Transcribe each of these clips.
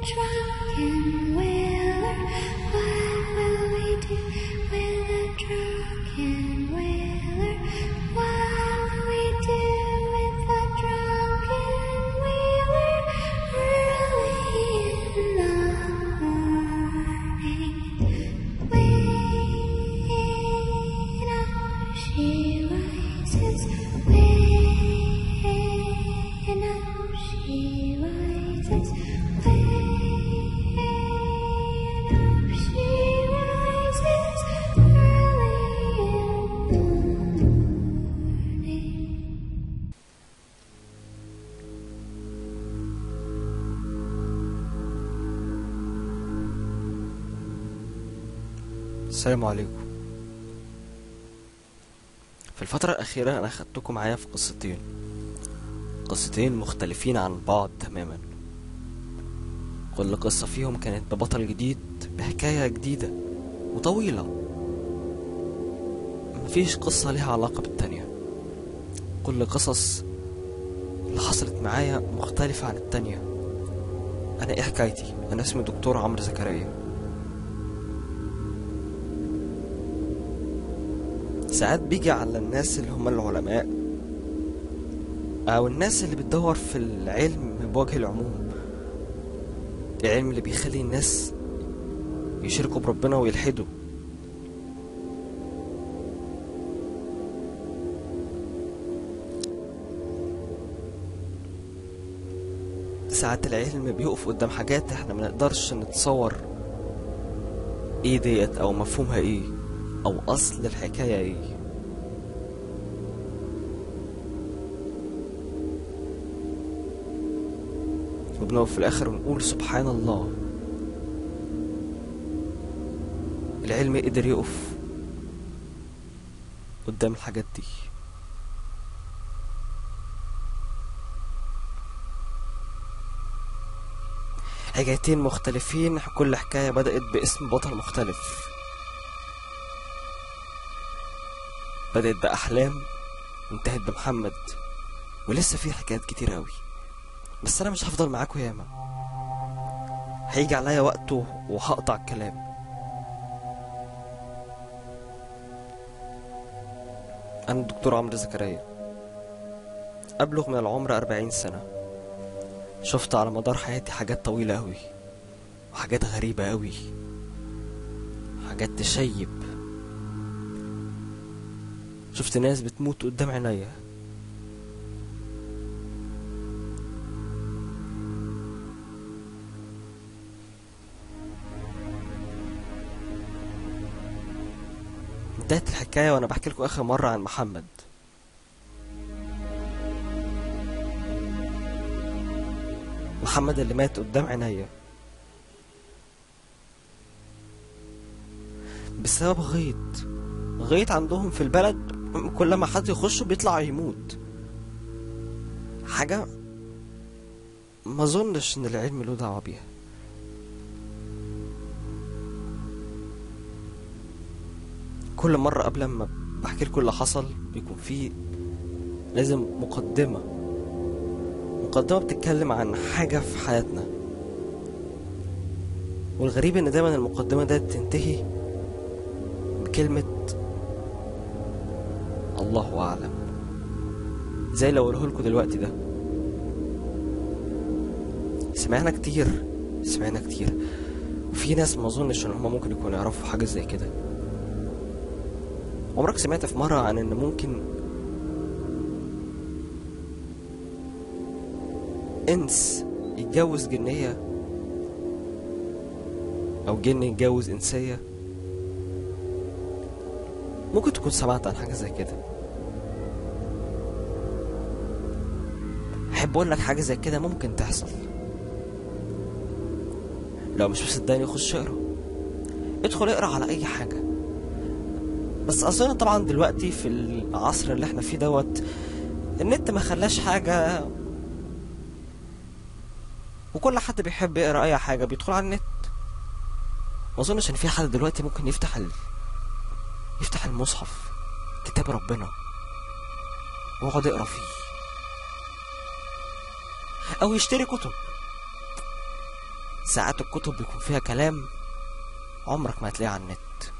drunken whaler? What will we do with a drunken whaler? What will we do with a drunken whaler early in the morning? Wait, up she rises. Wait, up she rises. Wait, up she rises early in the morning. السلام عليكم في الفترة الأخيرة أنا خدتكم معايا في قصتين قصتين مختلفين عن بعض تماما كل قصة فيهم كانت ببطل جديد بحكاية جديدة وطويلة مفيش قصة ليها علاقة بالتانية كل قصص اللي حصلت معايا مختلفة عن التانية أنا إيه حكايتي؟ أنا اسمي دكتور عمرو زكريا ساعات بيجي على الناس اللي هم العلماء او الناس اللي بتدور في العلم بوجه العموم العلم اللي بيخلي الناس يشركوا بربنا ويلحدوا ساعات العلم بيقف قدام حاجات احنا منقدرش نتصور ايه ديت او مفهومها ايه او اصل الحكايه ايه وبنقف في الاخر ونقول سبحان الله العلم قدر يقف قدام الحاجات دي حكايتين مختلفين كل حكاية بدأت باسم بطل مختلف بدأت بأحلام وانتهت بمحمد ولسه في حكايات كتير أوي بس أنا مش هفضل معاكوا ياما هيجي عليا وقته وهقطع الكلام أنا الدكتور عمرو زكريا أبلغ من العمر أربعين سنة شفت على مدار حياتي حاجات طويلة أوي وحاجات غريبة أوي حاجات تشيب شفت ناس بتموت قدام عينيا انتهت الحكاية وانا بحكي لكم اخر مرة عن محمد محمد اللي مات قدام عينيا بسبب غيط غيط عندهم في البلد كل ما حد يخشه بيطلع يموت حاجة ما اظنش ان العلم له دعوة بيها كل مرة قبل ما بحكي لكم اللي حصل بيكون فيه لازم مقدمة مقدمة بتتكلم عن حاجة في حياتنا والغريب ان دايما المقدمة ده تنتهي بكلمة الله أعلم زي اللي أقوله لكم دلوقتي ده سمعنا كتير سمعنا كتير وفي ناس ما اظنش ان هم ممكن يكونوا يعرفوا حاجة زي كده عمرك سمعت في مرة عن ان ممكن انس يتجوز جنية او جن يتجوز انسية ممكن تكون سمعت عن حاجة زي كده احب اقول لك حاجة زي كده ممكن تحصل لو مش مصدقني خش اقرا ادخل اقرا على اي حاجة بس اظن طبعا دلوقتي في العصر اللي احنا فيه دوت النت ما خلاش حاجة وكل حد بيحب يقرا اي حاجة بيدخل على النت ما اظنش ان في حد دلوقتي ممكن يفتح ال... يفتح المصحف كتاب ربنا ويقعد يقرا فيه او يشتري كتب ساعات الكتب بيكون فيها كلام عمرك ما هتلاقيه على النت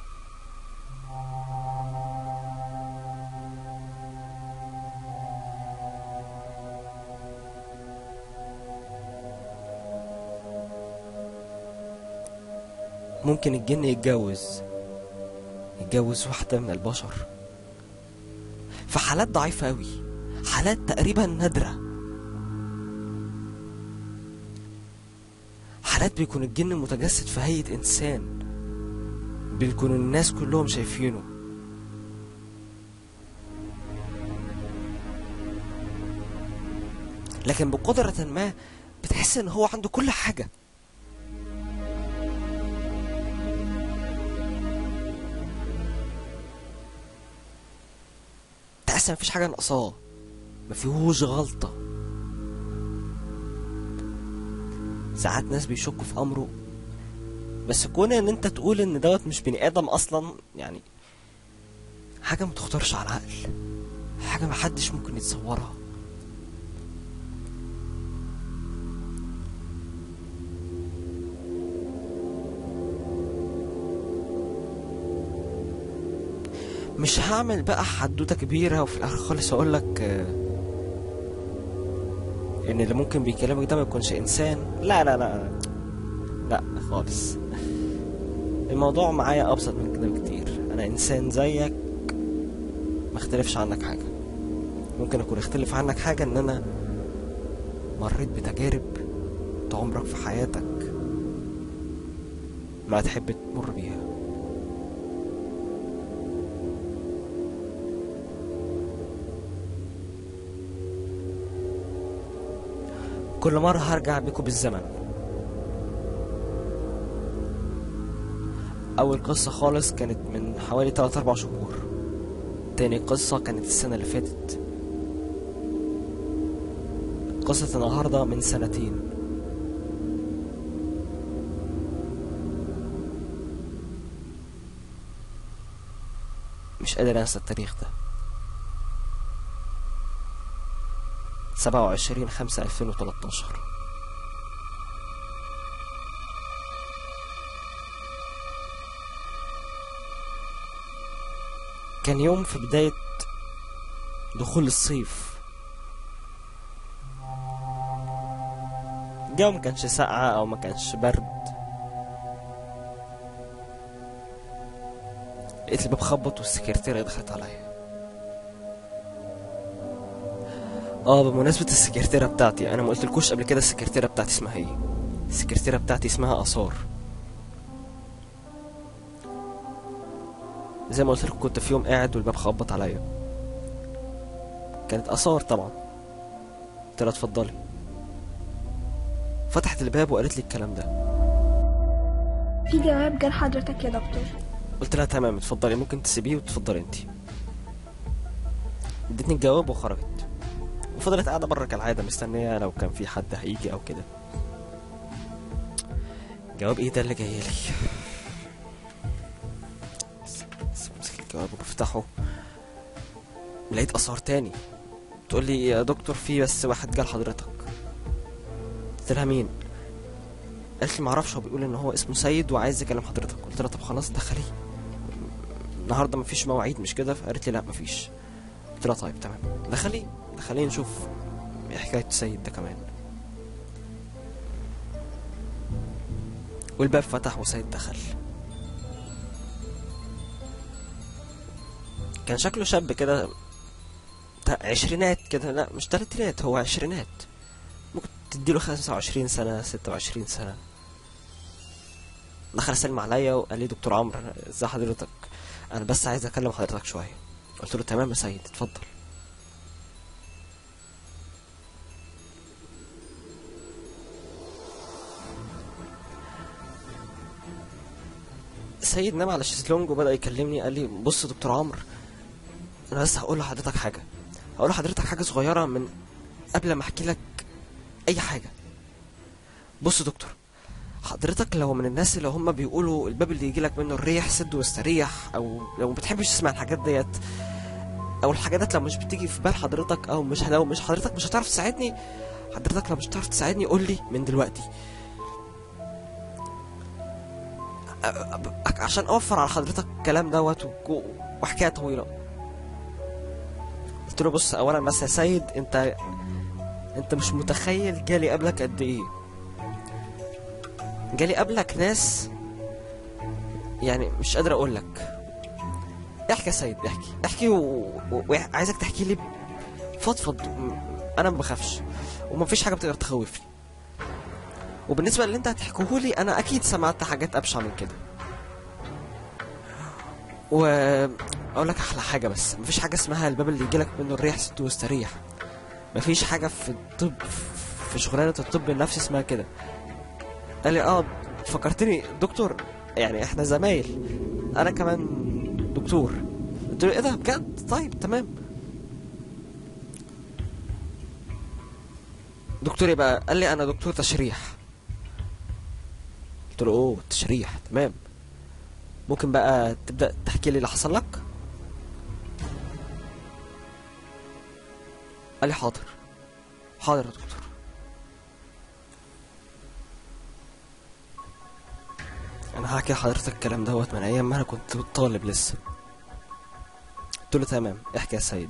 ممكن الجن يتجوز يتجوز واحدة من البشر في حالات ضعيفة أوي حالات تقريبا نادرة حالات بيكون الجن متجسد في هيئة إنسان بيكون الناس كلهم شايفينه لكن بقدرة ما بتحس إن هو عنده كل حاجة تحس مفيش حاجة ناقصاه مفيهوش غلطة ساعات ناس بيشكوا في أمره بس كون إن أنت تقول إن دوت مش بني آدم أصلا يعني حاجة متخطرش على العقل حاجة محدش ممكن يتصورها مش هعمل بقى حدوتة كبيرة وفي الآخر خالص أقولك آه، إن اللي ممكن بيكلمك ده ما يكونش إنسان لا لا لا لا خالص الموضوع معايا أبسط من كده بكتير أنا إنسان زيك ما اختلفش عنك حاجة ممكن أكون اختلف عنك حاجة إن أنا مريت بتجارب انت عمرك في حياتك ما تحب تمر بيها كل مرة هرجع بيكم بالزمن أول قصة خالص كانت من حوالي 3 أربع شهور تاني قصة كانت السنة اللي فاتت قصة النهاردة من سنتين مش قادر أنسى التاريخ ده سبعة وعشرين خمسة ألفين وتلاتاشر كان يوم في بداية دخول الصيف الجو ما كانش ساقعة أو ما كانش برد لقيت الباب خبط والسكرتيرة دخلت عليا اه بمناسبة السكرتيرة بتاعتي انا ما قلتلكوش قبل كده السكرتيرة بتاعتي اسمها ايه السكرتيرة بتاعتي اسمها اثار زي ما قلت لكم كنت في يوم قاعد والباب خبط عليا كانت اثار طبعا قلت لها اتفضلي فتحت الباب وقالت لي الكلام ده في جواب جال حضرتك يا دكتور قلت لها تمام اتفضلي ممكن تسيبيه وتفضلي انت ادتني الجواب وخرجت وفضلت قاعده بره كالعاده مستنيه لو كان في حد هيجي او كده جواب ايه ده اللي جاي لي امسك الجواب وبفتحه لقيت اثار تاني تقول لي يا دكتور في بس واحد جال حضرتك قلت لها مين قالت لي معرفش هو بيقول ان هو اسمه سيد وعايز يكلم حضرتك قلت لها طب خلاص دخلي النهارده مفيش مواعيد مش كده فقالت لي لا مفيش قلت لها طيب تمام دخلي دخلي نشوف ايه حكايه سيد ده كمان والباب فتح وسيد دخل كان شكله شاب كده بتاع عشرينات كده لا مش تلاتينات هو عشرينات ممكن تديله خمسة وعشرين سنة ستة وعشرين سنة دخل سلم عليا وقال لي دكتور عمرو أنا- ازي حضرتك انا بس عايز اكلم حضرتك شوية قلت له تمام يا سيد اتفضل سيد نام على الشезлونج وبدأ يكلمني قال لي بص يا دكتور عمرو انا بس هقول لحضرتك حاجة هقول لحضرتك حاجة صغيرة من قبل ما احكي لك اي حاجة بص يا دكتور حضرتك لو من الناس اللي هم بيقولوا الباب اللي يجي لك منه الريح سد واستريح او لو ما بتحبش تسمع الحاجات ديت او الحاجات ديت لو مش بتيجي في بال حضرتك او مش لو مش حضرتك مش هتعرف تساعدني حضرتك لو مش هتعرف تساعدني قول لي من دلوقتي أ- عشان اوفر على حضرتك الكلام دوت و- وحكايه طويله قلت له بص اولا بس يا سيد انت انت مش متخيل جالي قبلك قد ايه جالي قبلك ناس يعني مش قادر اقول لك احكي يا سيد احكي احكي وعايزك و... وعايزك تحكي لي فضفض م- انا ما بخافش ومفيش حاجه بتقدر تخوفني وبالنسبه للي انت هتحكيه لي انا اكيد سمعت حاجات ابشع من كده و اقول لك احلى حاجه بس مفيش حاجه اسمها الباب اللي يجيلك منه الريح ست واستريح مفيش حاجه في الطب في شغلانه الطب النفسي اسمها كده قال لي اه فكرتني دكتور يعني احنا زمايل انا كمان دكتور قلت له ايه ده بجد طيب تمام دكتور ايه بقى قال لي انا دكتور تشريح قلت له اوه تشريح تمام ممكن بقى تبدا تحكي لي اللي حصل لك قال لي حاضر حاضر يا دكتور انا هحكي لحضرتك الكلام دوت من ايام ما انا كنت طالب لسه قلت له تمام احكي يا سيد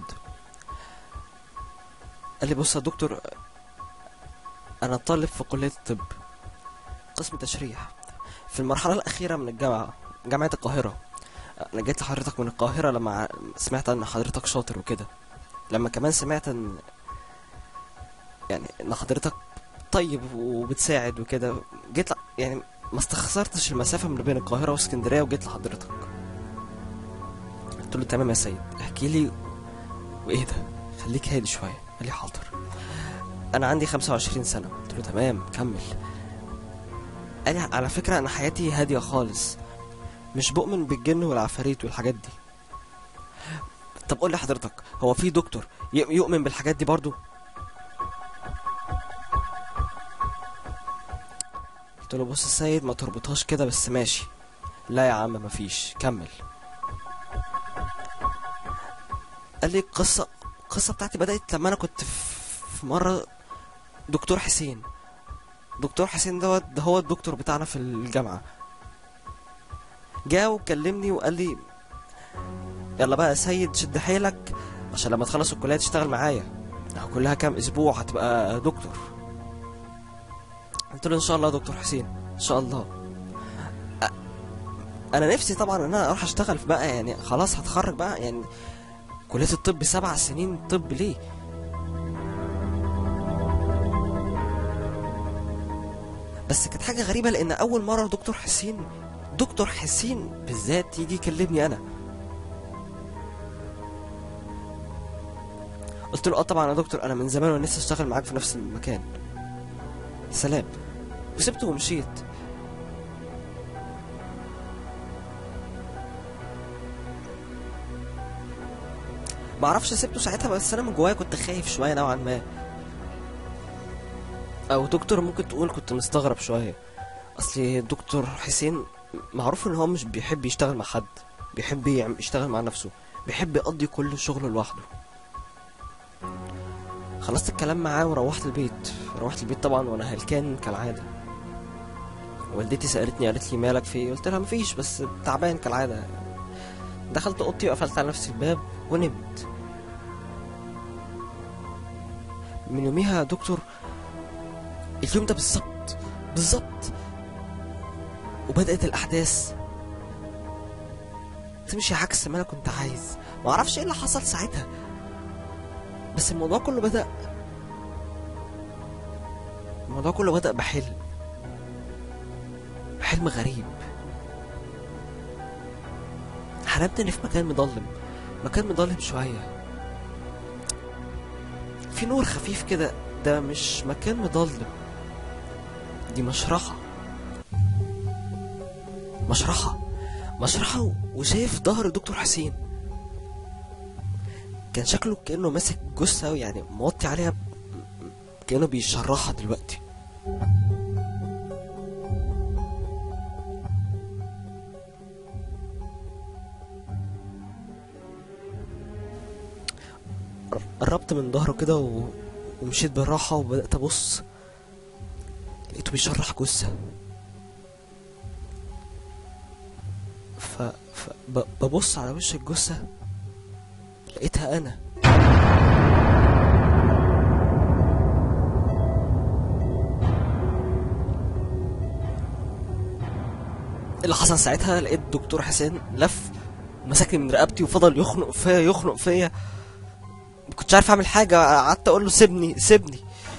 قال لي بص يا دكتور انا طالب في كليه الطب قسم تشريح في المرحله الاخيره من الجامعه جامعه القاهره انا جيت لحضرتك من القاهره لما ع- سمعت ان حضرتك شاطر وكده لما كمان سمعت ان يعني ان حضرتك طيب وبتساعد وكده جيت ل... يعني ما استخسرتش المسافه من بين القاهره واسكندريه وجيت لحضرتك قلت له تمام يا سيد احكي لي وايه ده خليك هادي شويه قال لي حاضر انا عندي 25 سنه قلت له تمام كمل قال لي على فكره انا حياتي هاديه خالص مش بؤمن بالجن والعفاريت والحاجات دي طب قول لي حضرتك هو في دكتور ي- يؤمن بالحاجات دي برضو قلت له بص السيد ما تربطهاش كده بس ماشي لا يا عم مفيش كمل قال لي القصة القصة بتاعتي بدأت لما أنا كنت في في مرة دكتور حسين دكتور حسين دوت ده هو الدكتور بتاعنا في الجامعة جا وكلمني وقال لي يلا بقى يا سيد شد حيلك عشان لما تخلص الكلية تشتغل معايا أهو كلها كام أسبوع هتبقى دكتور قلت له إن شاء الله يا دكتور حسين إن شاء الله أ- أنا نفسي طبعا إن أنا أروح أشتغل في بقى يعني خلاص هتخرج بقى يعني كلية الطب سبع سنين طب ليه بس كانت حاجة غريبة لأن أول مرة دكتور حسين دكتور حسين بالذات يجي يكلمني أنا قلت له اه طبعا يا دكتور انا من زمان وانا نفسي اشتغل معاك في نفس المكان سلام وسبته ومشيت ما اعرفش سبته ساعتها بس انا من جوايا كنت خايف شويه نوعا ما او دكتور ممكن تقول كنت مستغرب شويه اصل دكتور حسين معروف ان هو مش بيحب يشتغل مع حد بيحب يعم- يشتغل مع نفسه بيحب يقضي كل شغله لوحده خلصت الكلام معاه وروحت البيت روحت البيت طبعا وانا هلكان كالعاده والدتي سالتني قالت لي مالك في ايه قلت لها مفيش بس تعبان كالعاده دخلت اوضتي وقفلت على نفسي الباب ونمت من يوميها يا دكتور اليوم ده بالظبط بالظبط وبدأت الأحداث تمشي عكس ما أنا كنت عايز ما أعرفش إيه اللي حصل ساعتها بس الموضوع كله بدأ الموضوع كله بدأ بحلم حلم غريب حلمت إني في مكان مظلم مكان مظلم شوية في نور خفيف كده ده مش مكان مظلم دي مشرحة مشرحة مشرحة وشايف ظهر دكتور حسين كان شكله كأنه ماسك جثة يعني موطي عليها ب- كأنه بيشرحها دلوقتي قربت من ظهره كده و... ومشيت بالراحة وبدأت أبص لقيته بيشرح جثة ف... ف... ب... ببص على وش الجثة لقيتها أنا اللي حصل ساعتها لقيت دكتور حسين لف مسكني من رقبتي وفضل يخنق فيا يخنق فيا ما كنتش عارف اعمل حاجه قعدت اقول له سيبني سيبني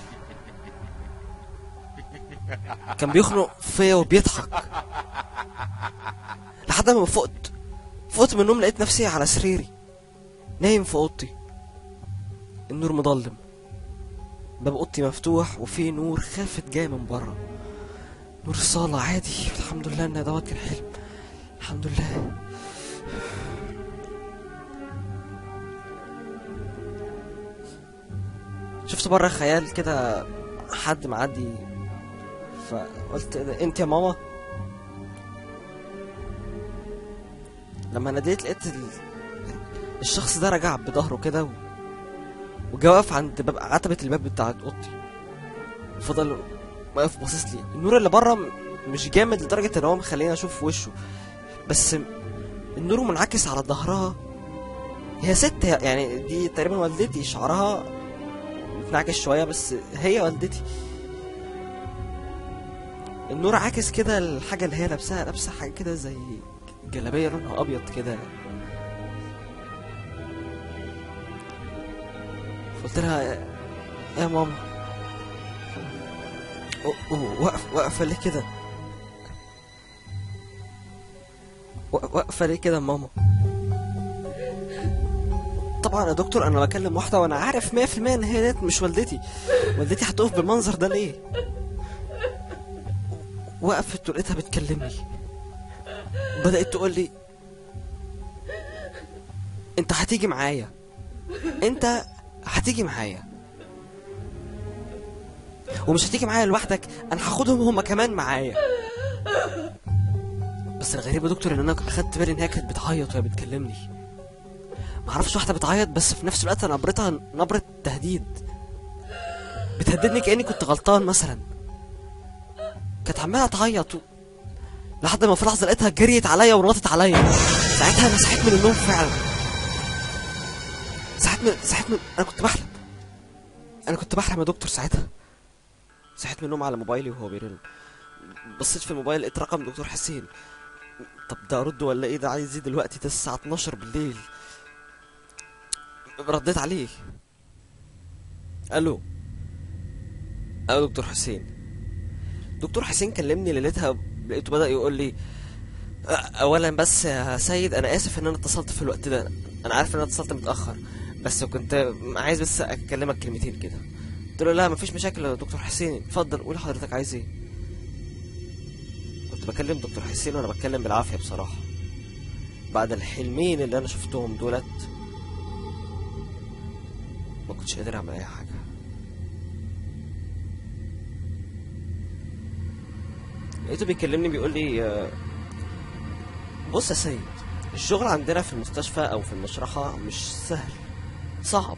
كان بيخنق فيا وبيضحك لحد ما فقت فقت من النوم لقيت نفسي على سريري نايم في اوضتي النور مضلم باب اوضتي مفتوح وفي نور خافت جاي من بره نور الصالة عادي الحمد لله ان دوت كان حلم الحمد لله شفت بره خيال كده حد معدي فقلت إيه ده، انت يا ماما لما ناديت لقيت ال... الشخص ده رجع بظهره كده و... وجا واقف عند باب عتبة الباب بتاعت اوضتي فضل واقف باصص لي النور اللي بره م- مش جامد لدرجة ان هو مخليني اشوف وشه بس م- النور منعكس على ظهرها هي ست هي- يعني دي تقريبا والدتي شعرها متنعكس شوية بس هي والدتي النور عاكس كده الحاجة اللي هي لابساها لابسة حاجة كده زي جلابية لونها أبيض كده قلت لها يا- يا ماما أو- أو- واقف واقفة ليه كده وا- واقفة ليه كده يا ماما طبعا يا دكتور انا بكلم واحدة وانا عارف 100% ان هي ديت مش والدتي والدتي هتقف بالمنظر ده ليه وقفت ولقيتها بتكلمني بدأت تقول لي انت هتيجي معايا انت هتيجي معايا ومش هتيجي معايا لوحدك انا هاخدهم هما كمان معايا بس الغريب يا دكتور ان انا اخدت بالي ان هي كانت بتعيط وهي بتكلمني ما اعرفش واحده بتعيط بس في نفس الوقت نبرتها نبره تهديد بتهددني كاني كنت غلطان مثلا كانت عماله تعيط و... لحد ما في لحظه لقيتها جريت عليا ونطت عليا ساعتها انا صحيت من النوم فعلا صحيت من صحيت من انا كنت بحلم انا كنت بحلم يا دكتور ساعتها صحيت من النوم على موبايلي وهو بيرن بصيت في الموبايل لقيت رقم دكتور حسين طب ده ارد ولا ايه ده عايز ايه دلوقتي ده الساعه 12 بالليل رديت عليه الو الو دكتور حسين دكتور حسين كلمني ليلتها لقيته بدأ يقول لي أ- اولا بس يا سيد انا اسف ان انا اتصلت في الوقت ده انا عارف ان انا اتصلت متاخر بس كنت عايز بس اكلمك كلمتين كده قلت له لا مفيش مشاكل يا دكتور حسين اتفضل قول حضرتك عايز ايه كنت بكلم دكتور حسين وانا بتكلم بالعافيه بصراحه بعد الحلمين اللي انا شفتهم دولت ما كنتش قادر اعمل اي حاجه لقيته بيكلمني بيقول لي آه، بص يا سيد الشغل عندنا في المستشفى او في المشرحه مش سهل صعب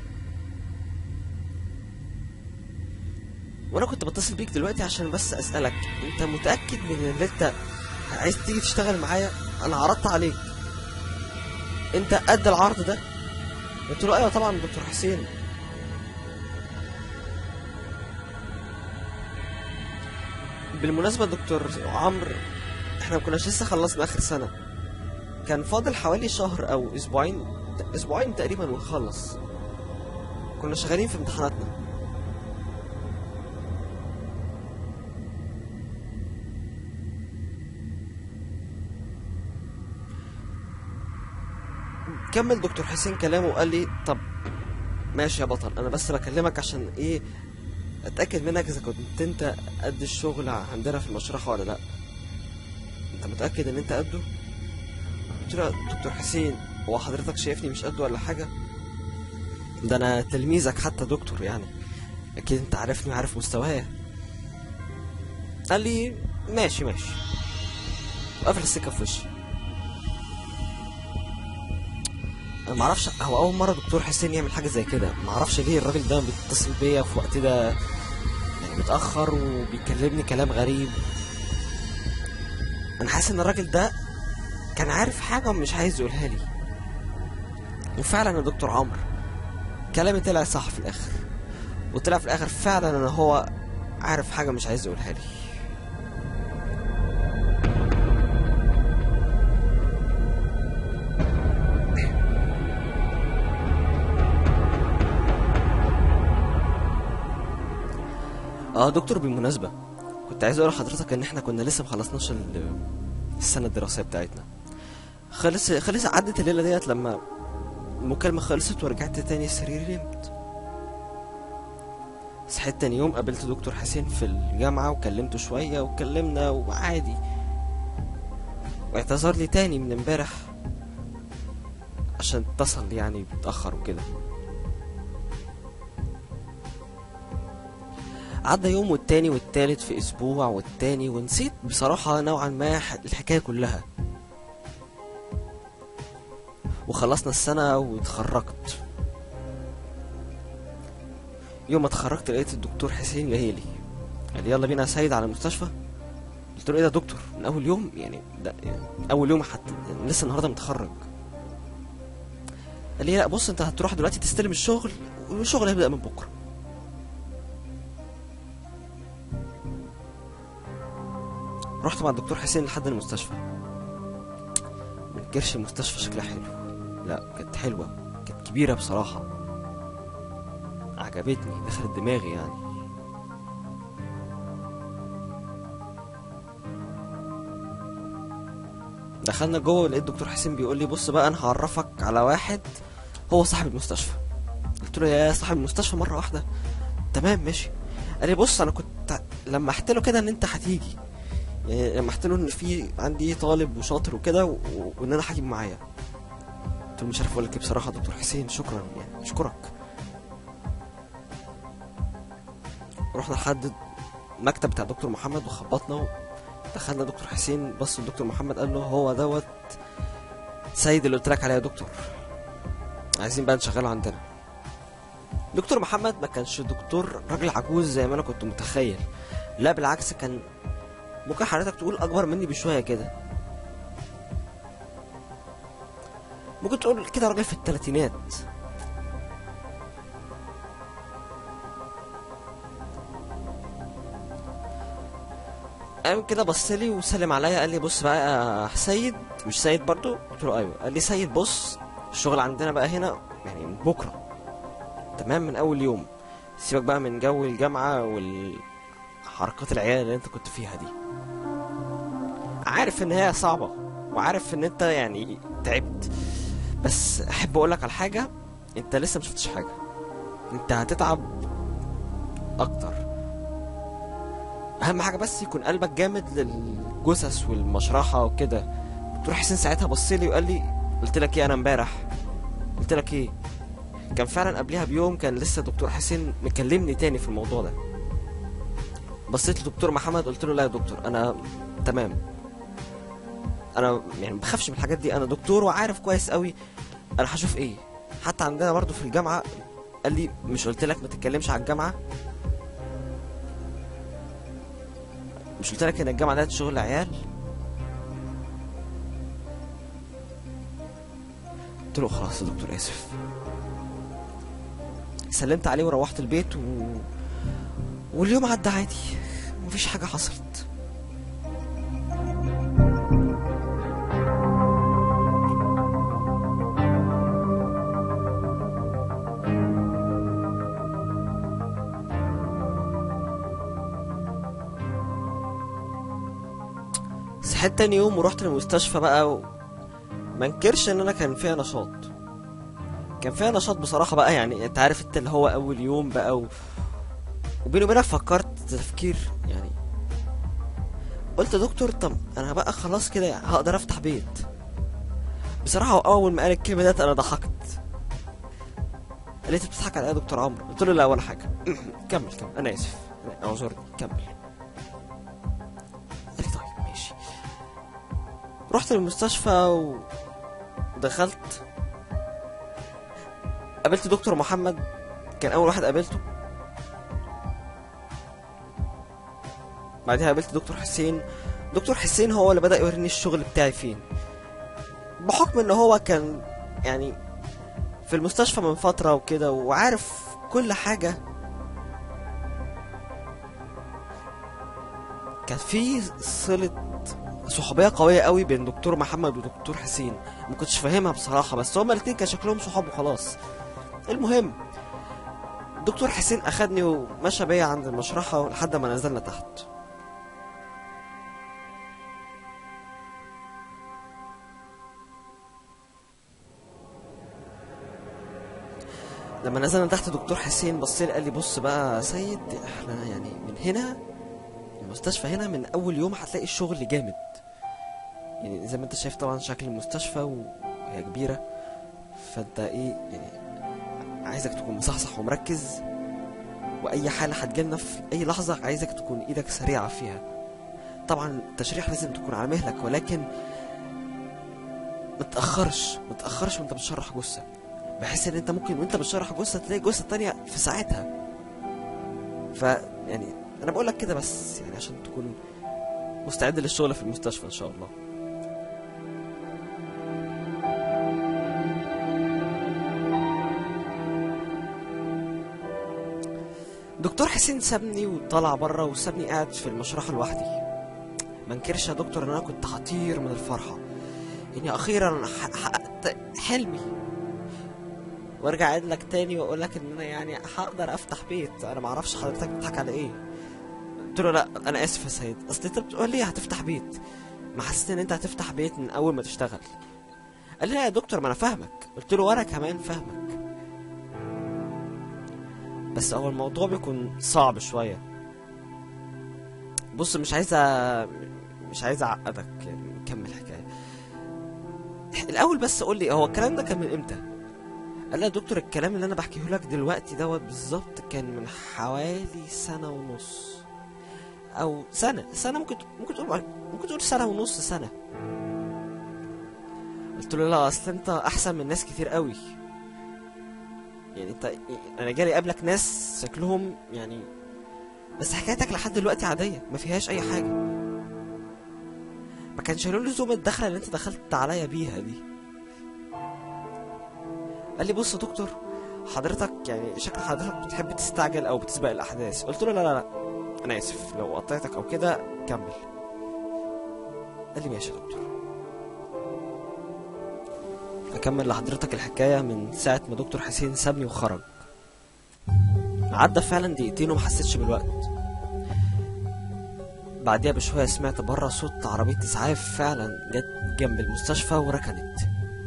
وانا كنت بتصل بيك دلوقتي عشان بس اسالك انت متاكد من ان انت عايز تيجي تشتغل معايا انا عرضت عليك انت قد العرض ده قلت له ايوه طبعا دكتور حسين بالمناسبة دكتور عمرو احنا ما كناش لسه خلصنا اخر سنة كان فاضل حوالي شهر او اسبوعين اسبوعين تقريبا ونخلص كنا شغالين في امتحاناتنا كمل دكتور حسين كلامه وقال لي طب ماشي يا بطل انا بس بكلمك عشان ايه اتاكد منك اذا كنت انت قد الشغل عندنا في المشرحه ولا لا انت متاكد ان انت قده قلت له يا دكتور حسين هو حضرتك شايفني مش قده ولا حاجه ده انا تلميذك حتى دكتور يعني اكيد انت عارفني وعارف مستوايا قال لي ماشي ماشي وقفل السكه في وشي انا معرفش هو اول مره دكتور حسين يعمل حاجه زي كده معرفش ليه الراجل ده بيتصل بيا في وقت ده يعني متاخر وبيكلمني كلام غريب انا حاسس ان الراجل ده كان عارف حاجة ومش عايز يقولها لي وفعلا يا دكتور عمرو كلامي طلع صح في الآخر وطلع في الآخر فعلا إن هو عارف حاجة مش عايز يقولها لي اه دكتور بالمناسبة كنت عايز اقول لحضرتك ان احنا كنا لسه مخلصناش ال- السنة الدراسية بتاعتنا خلص خلص عدت الليلة ديت لما المكالمة خلصت ورجعت تاني سريري نمت صحيت تاني يوم قابلت دكتور حسين في الجامعة وكلمته شوية وكلمنا وعادي واعتذر لي تاني من امبارح عشان اتصل يعني متأخر وكده عدى يوم والتاني والتالت في اسبوع والتاني ونسيت بصراحة نوعا ما ح- الحكاية كلها وخلصنا السنة واتخرجت يوم ما اتخرجت لقيت الدكتور حسين جاي لي قال لي يلا بينا يا سيد على المستشفى قلت له ايه ده يا دكتور من اول يوم يعني ده يعني اول يوم حتى يعني لسه النهارده متخرج قال لي لا بص انت هتروح دلوقتي تستلم الشغل والشغل هيبدأ من بكره رحت مع الدكتور حسين لحد المستشفى منكرش المستشفى شكلها حلو لا كانت حلوة كانت كبيرة بصراحة عجبتني دخلت دماغي يعني دخلنا جوه ولقيت الدكتور حسين بيقول لي بص بقى انا هعرفك على واحد هو صاحب المستشفى قلت له يا صاحب المستشفى مره واحده تمام ماشي قال لي بص انا كنت لمحت له كده ان انت هتيجي يعني لمحت له ان في عندي طالب وشاطر وكده و- وان انا هجيب معايا قلت له مش عارف اقول لك ايه بصراحه يا دكتور حسين شكرا يعني اشكرك رحنا لحد المكتب بتاع دكتور محمد وخبطنا دخلنا دكتور حسين بص لدكتور محمد قال له هو دوت سيد اللي قلت لك عليه يا دكتور عايزين بقى نشغله عندنا دكتور محمد ما كانش دكتور راجل عجوز زي ما انا كنت متخيل لا بالعكس كان ممكن حضرتك تقول اكبر مني بشويه كده ممكن تقول كده راجل في الثلاثينات قام كده بص لي وسلم عليا قال لي بص بقى يا سيد مش سيد برضو قلت له ايوه قال لي سيد بص الشغل عندنا بقى هنا يعني من بكره تمام من اول يوم سيبك بقى من جو الجامعه والحركات العيال اللي انت كنت فيها دي عارف ان هي صعبه وعارف ان انت يعني تعبت بس احب اقول لك على حاجه انت لسه ما شفتش حاجه انت هتتعب اكتر اهم حاجه بس يكون قلبك جامد للجثث والمشرحه وكده دكتور حسين ساعتها بص لي وقال لي قلت لك ايه انا امبارح قلت لك ايه كان فعلا قبلها بيوم كان لسه دكتور حسين مكلمني تاني في الموضوع ده بصيت لدكتور محمد قلت له لا يا دكتور انا تمام انا يعني ما بخافش من الحاجات دي انا دكتور وعارف كويس قوي انا هشوف ايه حتى عندنا برضو في الجامعه قال لي مش قلت لك ما تتكلمش على الجامعه مش قلت لك ان الجامعه ديت شغل عيال قلت له خلاص يا دكتور اسف سلمت عليه وروحت البيت و... واليوم عدى عادي مفيش حاجه حصلت صحيت تاني يوم ورحت المستشفى بقى و... ما انكرش ان انا كان فيها نشاط كان فيها نشاط بصراحة بقى يعني انت عارف انت اللي هو اول يوم بقى و... وبيني وبينك فكرت تفكير يعني قلت يا دكتور طب انا بقى خلاص كده يعني هقدر افتح بيت بصراحة هو اول ما قال الكلمة ديت انا ضحكت قال لي انت بتضحك على ايه يا دكتور عمرو قلت له لا ولا حاجة كمل كمل انا اسف اعذرني كمل قال لي طيب ماشي رحت المستشفى ودخلت قابلت دكتور محمد كان اول واحد قابلته بعدها قابلت دكتور حسين دكتور حسين هو اللي بدأ يوريني الشغل بتاعي فين بحكم ان هو كان يعني في المستشفى من فترة وكده وعارف كل حاجة كان في صلة صحوبية قوية قوي بين دكتور محمد ودكتور حسين ما كنتش فاهمها بصراحة بس هما الاتنين كان شكلهم صحاب وخلاص المهم دكتور حسين اخدني ومشى بيا عند المشرحة لحد ما نزلنا تحت لما نزلنا تحت دكتور حسين بص لي قال لي بص بقى يا سيد احنا يعني من هنا المستشفى هنا من اول يوم هتلاقي الشغل جامد يعني زي ما انت شايف طبعا شكل المستشفى وهي كبيرة فانت ايه يعني عايزك تكون مصحصح ومركز واي حالة هتجيلنا في اي لحظة عايزك تكون ايدك سريعة فيها طبعا التشريح لازم تكون على مهلك ولكن ما تتأخرش ما تتأخرش وانت بتشرح جثة بحيث ان انت ممكن وانت بتشرح جثة تلاقي جثة تانية في ساعتها ف يعني انا بقول لك كده بس يعني عشان تكون مستعد للشغل في المستشفى ان شاء الله دكتور حسين سابني وطلع بره وسابني قاعد في المشرحة لوحدي ما انكرش يا دكتور ان انا كنت هطير من الفرحة اني اخيرا ح- حققت حلمي وارجع اقول لك تاني واقول لك ان انا يعني هقدر افتح بيت انا ما اعرفش حضرتك بتضحك على ايه قلت له لا انا اسف يا سيد اصل انت بتقول لي هتفتح بيت ما حسيت ان انت هتفتح بيت من اول ما تشتغل قال لي لا يا دكتور ما انا فاهمك قلت له وانا كمان فاهمك بس هو الموضوع بيكون صعب شويه بص مش عايز أ... مش عايز اعقدك يعني نكمل الحكايه الاول بس قول لي هو الكلام ده كان من امتى قال لي يا دكتور الكلام اللي انا بحكيه لك دلوقتي دوت بالظبط كان من حوالي سنه ونص او سنه سنه ممكن ممكن تقول ممكن تقول سنه ونص سنه قلت له لا اصل انت احسن من ناس كتير قوي يعني انت انا جالي قبلك ناس شكلهم يعني بس حكايتك لحد دلوقتي عاديه ما فيهاش اي حاجه ما كانش له لزوم الدخله اللي انت دخلت عليا بيها دي قال لي بص يا دكتور حضرتك يعني شكل حضرتك بتحب تستعجل او بتسبق الاحداث قلت له لا لا لا انا اسف لو قطعتك او كده كمل قال لي ماشي يا دكتور اكمل لحضرتك الحكايه من ساعه ما دكتور حسين سابني وخرج عدى فعلا دقيقتين وما حسيتش بالوقت بعديها بشويه سمعت بره صوت عربيه اسعاف فعلا جت جنب المستشفى وركنت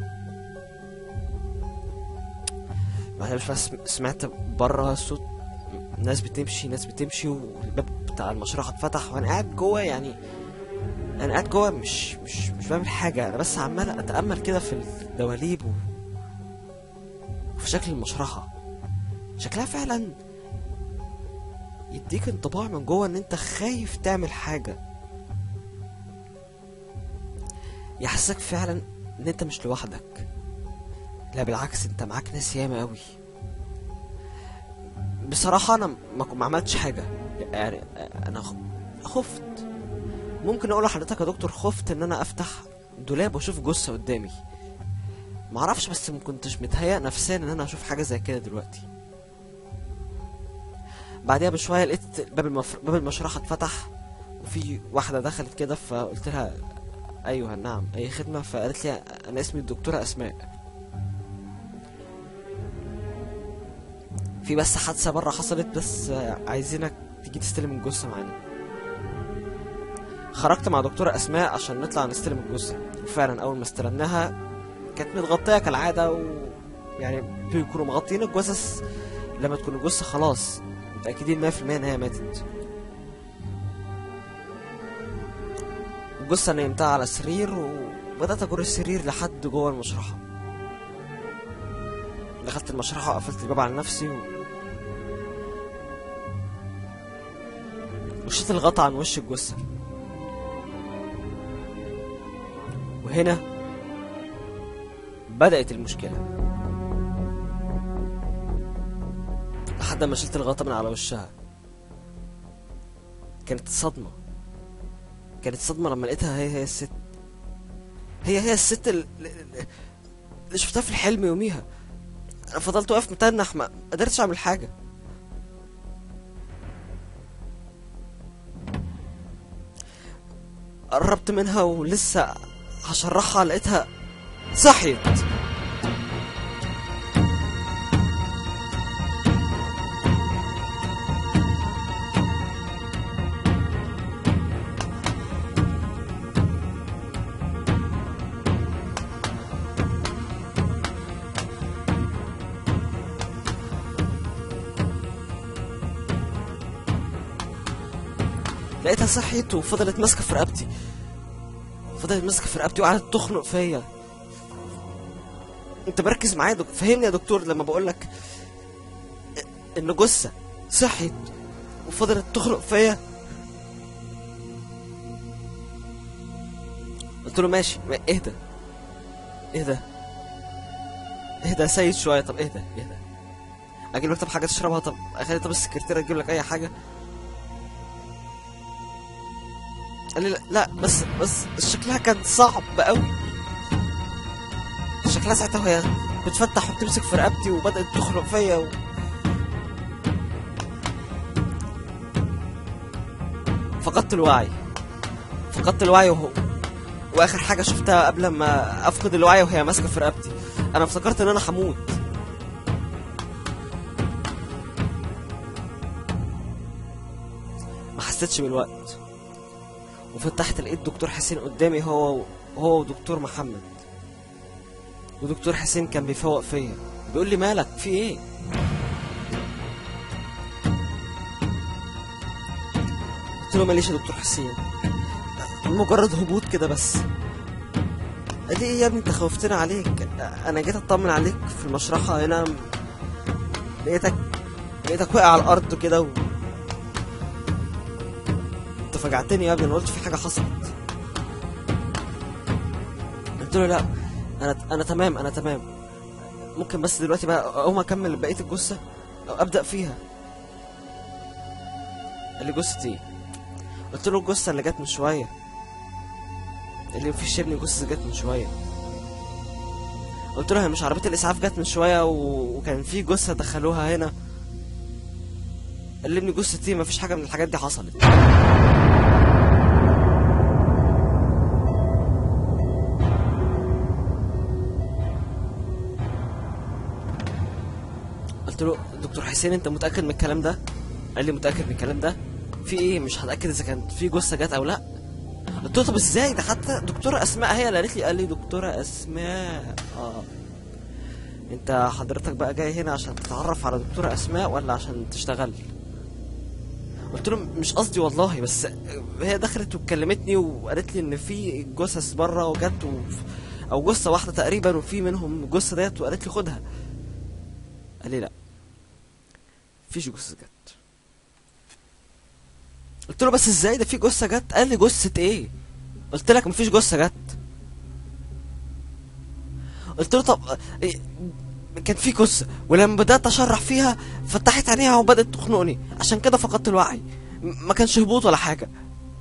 بعدها بشويه سم- سمعت بره صوت ناس بتمشي ناس بتمشي والباب بتاع المشرحه اتفتح وانا قاعد جوه يعني انا قاعد جوه مش مش مش بعمل حاجه انا بس عمال اتامل كده في الدواليب و... وفي شكل المشرحه شكلها فعلا يديك انطباع من جوه ان انت خايف تعمل حاجه يحسسك فعلا ان انت مش لوحدك لا بالعكس انت معاك ناس ياما قوي بصراحة أنا ما ما عملتش حاجة يعني أنا خ- خفت ممكن أقول لحضرتك يا دكتور خفت إن أنا أفتح دولاب وأشوف جثة قدامي معرفش بس ما كنتش متهيأ نفسيا إن أنا أشوف حاجة زي كده دلوقتي بعدها بشوية لقيت باب المف... باب المشرحة اتفتح وفي واحدة دخلت كده فقلت لها أيوه نعم أي خدمة فقالت لي أنا اسمي الدكتورة أسماء في بس حادثة بره حصلت بس آه، عايزينك تيجي تستلم الجثة معانا خرجت مع دكتورة أسماء عشان نطلع نستلم الجثة وفعلا أول ما استلمناها كانت متغطية كالعادة و يعني بيكونوا مغطيين الجثث لما تكون الجثة خلاص متأكدين مية في المية إن هي ماتت الجثة نيمتها على سرير وبدأت أجر السرير لحد جوه المشرحة دخلت المشرحة وقفلت الباب على نفسي و... وشلت الغطا عن وش الجثة وهنا بدأت المشكلة لحد ما شلت الغطا من على وشها كانت صدمة كانت صدمة لما لقيتها هي هي الست هي هي الست اللي, اللي شفتها في الحلم يوميها انا فضلت واقف متنح ما قدرتش اعمل حاجه قربت منها ولسه هشرحها لقيتها صحيت لقيتها صحيت وفضلت ماسكه في رقبتي فضلت ماسكه في رقبتي وقعدت تخنق فيا انت مركز معايا دك... فهمني يا دكتور لما بقول لك ان جثه صحيت وفضلت تخنق فيا قلت له ماشي ما- اهدى اهدى اهدى يا سيد شويه طب اهدى اهدى اجيب لك طب حاجه تشربها طب اخلي طب السكرتيره تجيب لك اي حاجه قال لي لا, لا بس بس شكلها كان صعب قوي شكلها ساعتها وهي بتفتح وبتمسك في رقبتي وبدأت تخنق فيا و... فقدت الوعي فقدت الوعي وهو واخر حاجه شفتها قبل ما افقد الوعي وهي ماسكه في رقبتي انا افتكرت ان انا هموت ما حسيتش بالوقت وفتحت لقيت دكتور حسين قدامي هو هو ودكتور محمد ودكتور حسين كان بيفوق فيا بيقول لي مالك في ايه قلت له ماليش يا دكتور حسين مجرد هبوط كده بس قال لي ايه يا ابني انت خوفتنا عليك انا جيت اطمن عليك في المشرحه هنا لقيتك لقيتك واقع على الارض كده و... انت فجعتني يا ابني انا قلت في حاجه حصلت قلت له لا انا انا تمام انا تمام ممكن بس دلوقتي بقى اقوم اكمل بقيه الجثه او ابدا فيها قال لي جثه ايه قلت له الجثه اللي جت من شويه اللي مفيش يا ابني جثه جت من شويه قلت له هي مش عربيه الاسعاف جت من شويه و... وكان في جثه دخلوها هنا قال لي ابني جثه ايه مفيش حاجه من الحاجات دي حصلت قلت له دكتور حسين انت متاكد من الكلام ده قال لي متاكد من الكلام ده في ايه مش هتاكد اذا كانت في جثه جت او لا قلت له طب ازاي ده حتى دكتوره اسماء هي اللي قالت لي قال لي دكتوره اسماء اه انت حضرتك بقى جاي هنا عشان تتعرف على دكتوره اسماء ولا عشان تشتغل قلت له مش قصدي والله بس هي دخلت وكلمتني وقالت لي ان في جثث بره وجت و... او جثه واحده تقريبا وفي منهم الجثه ديت وقالت لي خدها قال لي لا مفيش جثه جت قلت له بس ازاي ده في جثه جت قال لي جثه ايه قلت لك مفيش جثه جت قلت له طب إيه، كان في جثه ولما بدات اشرح فيها فتحت عينيها وبدات تخنقني عشان كده فقدت الوعي م- ما كانش هبوط ولا حاجه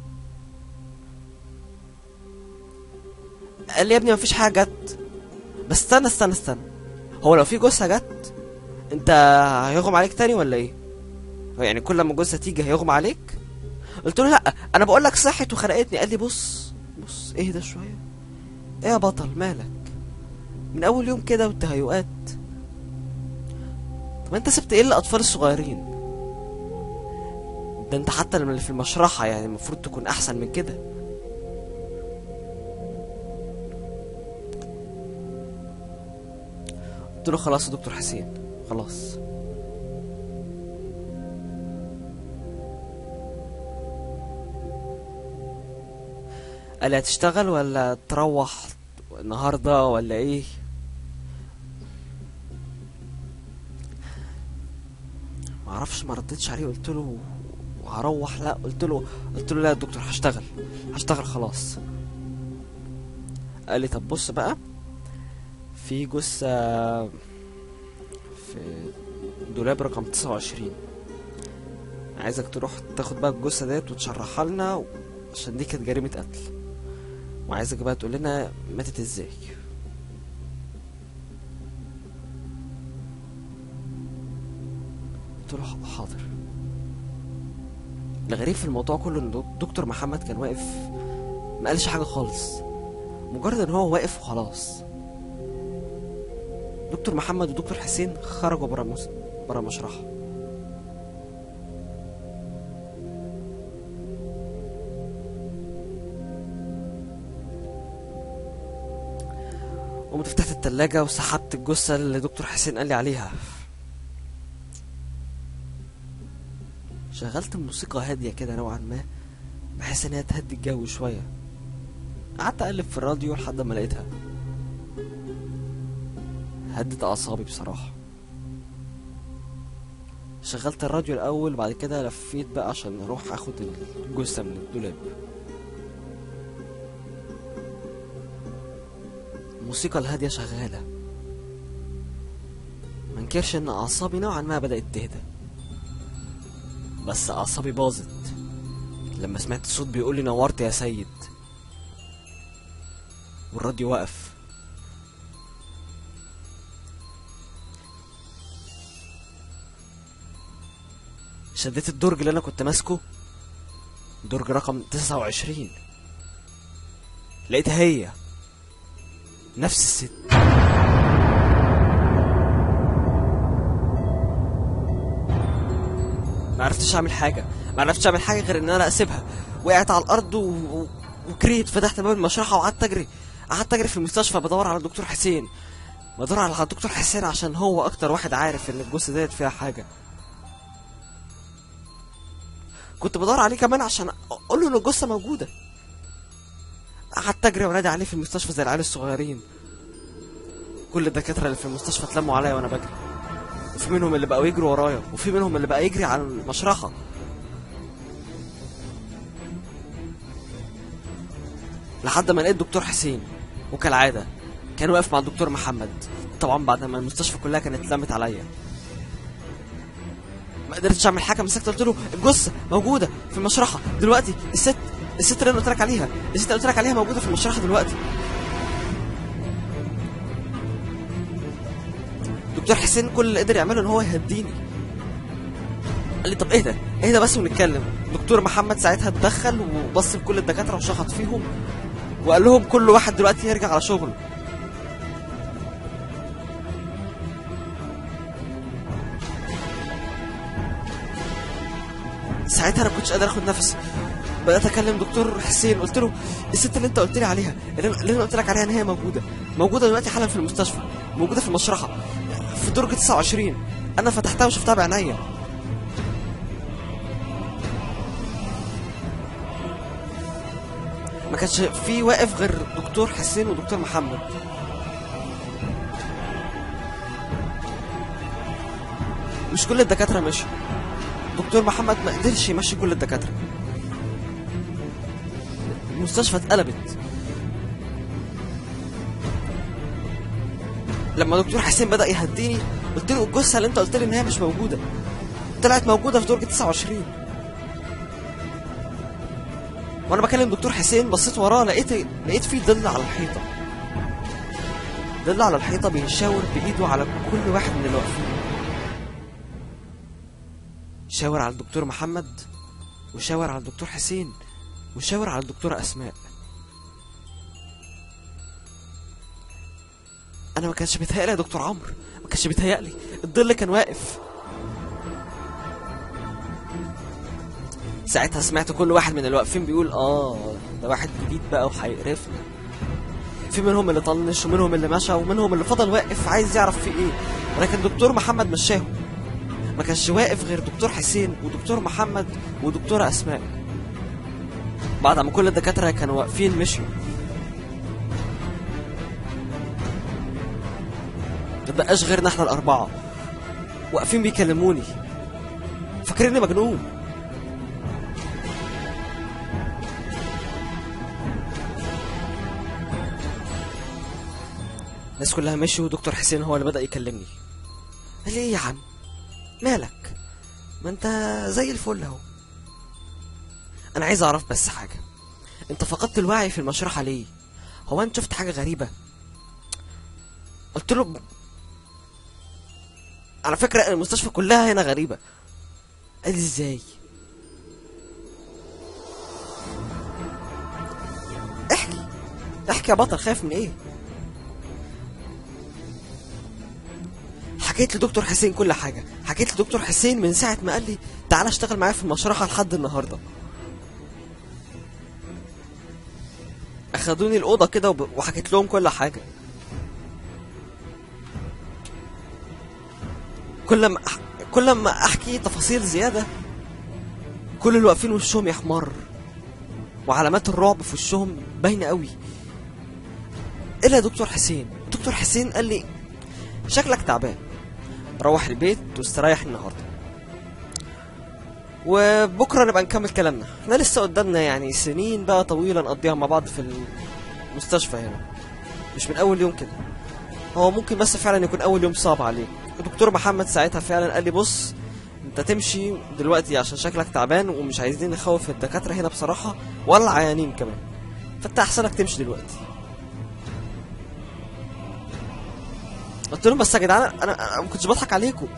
قال لي يا ابني مفيش حاجه جت بس استنى استنى استنى هو لو في جثه جت انت هيغمى عليك تاني ولا ايه هو يعني كل ما جثه تيجي هيغمى عليك قلت له لا انا بقول لك صحت وخنقتني قال لي بص بص اهدى شويه ايه يا بطل مالك من اول يوم كده والتهيؤات طب انت سبت ايه للاطفال الصغيرين ده انت حتى اللي في المشرحه يعني المفروض تكون احسن من كده قلت له خلاص يا دكتور حسين خلاص قال لي هتشتغل ولا تروح النهارده ولا ايه ما اعرفش ما ردتش عليه قلت له وهروح لا قلت له قلت له لا يا دكتور هشتغل هشتغل خلاص قال لي طب بص بقى في جثة في دولاب رقم 29 عايزك تروح تاخد بقى الجثة ديت وتشرحها لنا عشان دي كانت جريمة قتل وعايزك بقى تقول لنا ماتت ازاي قلت له حاضر الغريب في الموضوع كله ان دك- دكتور محمد كان واقف ما قالش حاجه خالص مجرد ان هو واقف وخلاص دكتور محمد ودكتور حسين خرجوا برا مس... برا مشرحه قمت فتحت التلاجة وسحبت الجثة اللي دكتور حسين قال لي عليها شغلت موسيقى هادية كده نوعا ما بحيث ان هي تهدي الجو شوية قعدت اقلب في الراديو لحد ما لقيتها هدت اعصابي بصراحة شغلت الراديو الاول وبعد كده لفيت بقى عشان اروح اخد الجثة من الدولاب الموسيقى الهادية شغالة منكرش ان اعصابي نوعا ما بدأت تهدى بس اعصابي باظت لما سمعت صوت بيقول لي نورت يا سيد والراديو وقف شديت الدرج اللي انا كنت ماسكه درج رقم 29 لقيتها هي نفس الست ما عرفتش اعمل حاجه ما عرفتش اعمل حاجه غير ان انا اسيبها وقعت على الارض و... و... وكريت فتحت باب المشرحه وقعدت اجري قعدت اجري في المستشفى بدور على الدكتور حسين بدور على الدكتور حسين عشان هو اكتر واحد عارف ان الجثه ديت فيها حاجه كنت بدور عليه كمان عشان اقول له ان الجثه موجوده قعدت اجري وانادي عليه في المستشفى زي العيال الصغيرين كل الدكاتره اللي في المستشفى اتلموا عليا وانا بجري وفي منهم اللي بقوا يجروا ورايا وفي منهم اللي بقى يجري على المشرحه لحد ما لقيت دكتور حسين وكالعاده كان واقف مع الدكتور محمد طبعا بعد ما المستشفى كلها كانت اتلمت عليا ما قدرتش اعمل حاجه مسكت قلت له الجثه موجوده في المشرحه دلوقتي الست الست اللي انا قلت لك عليها الست اللي قلت لك عليها موجوده في المشرحه دلوقتي دكتور حسين كل اللي قدر يعمله ان هو يهديني قال لي طب اهدى اهدى بس ونتكلم دكتور محمد ساعتها اتدخل وبص لكل الدكاتره وشخط فيهم وقال لهم كل واحد دلوقتي يرجع على شغله ساعتها انا كنتش قادر اخد نفسي بدات اكلم دكتور حسين قلت له الست اللي انت قلت لي عليها اللي اللي انا قلت لك عليها ان هي موجوده موجوده دلوقتي حالا في المستشفى موجوده في المشرحه في درج 29 انا فتحتها وشفتها بعينيا ما كانش في واقف غير دكتور حسين ودكتور محمد مش كل الدكاتره مشوا دكتور محمد ما قدرش يمشي كل الدكاتره المستشفى اتقلبت لما دكتور حسين بدا يهديني قلت له الجثه اللي انت قلت لي ان هي مش موجوده طلعت موجوده في درج 29 وانا بكلم دكتور حسين بصيت وراه لقيت لقيت فيه ظل على الحيطه ظل على الحيطه بيشاور بايده على كل واحد من اللي واقفين شاور على الدكتور محمد وشاور على الدكتور حسين وشاور على الدكتورة أسماء أنا ما كانش بيتهيألي يا دكتور عمرو ما كانش بيتهيألي الظل كان واقف ساعتها سمعت كل واحد من اللي واقفين بيقول اه ده واحد جديد بقى وهيقرفنا في منهم اللي طنش ومنهم اللي مشى ومنهم اللي فضل واقف عايز يعرف في ايه ولكن دكتور محمد مشاهم ما كانش واقف غير دكتور حسين ودكتور محمد ودكتورة أسماء بعد ما كل الدكاترة كانوا واقفين مشيوا مبقاش غيرنا احنا الأربعة واقفين بيكلموني فاكريني مجنون الناس كلها مشوا ودكتور حسين هو اللي بدأ يكلمني قال لي ايه يا عم مالك ما انت زي الفل اهو انا عايز اعرف بس حاجه انت فقدت الوعي في المشرحه ليه هو انت شفت حاجه غريبه قلت له على فكره المستشفى كلها هنا غريبه قال لي ازاي احكي احكي يا بطل خايف من ايه حكيت لدكتور حسين كل حاجه حكيت لدكتور حسين من ساعه ما قال لي تعالى اشتغل معايا في المشرحه لحد النهارده اخدوني الاوضه كده وب- وحكيت لهم كل حاجه كل ما أح... كل ما احكي تفاصيل زياده كل اللي واقفين وشهم يحمر وعلامات الرعب في وشهم باينه قوي الا دكتور حسين دكتور حسين قال لي شكلك تعبان روح البيت واستريح النهارده وبكره نبقى نكمل كلامنا احنا لسه قدامنا يعني سنين بقى طويله نقضيها مع بعض في المستشفى هنا مش من اول يوم كده هو ممكن بس فعلا يكون اول يوم صعب عليك الدكتور محمد ساعتها فعلا قال لي بص انت تمشي دلوقتي عشان شكلك تعبان ومش عايزين نخوف الدكاتره هنا بصراحه ولا العيانين كمان فانت احسنك تمشي دلوقتي قلت لهم بس يا جدعان انا انا ما كنتش بضحك عليكم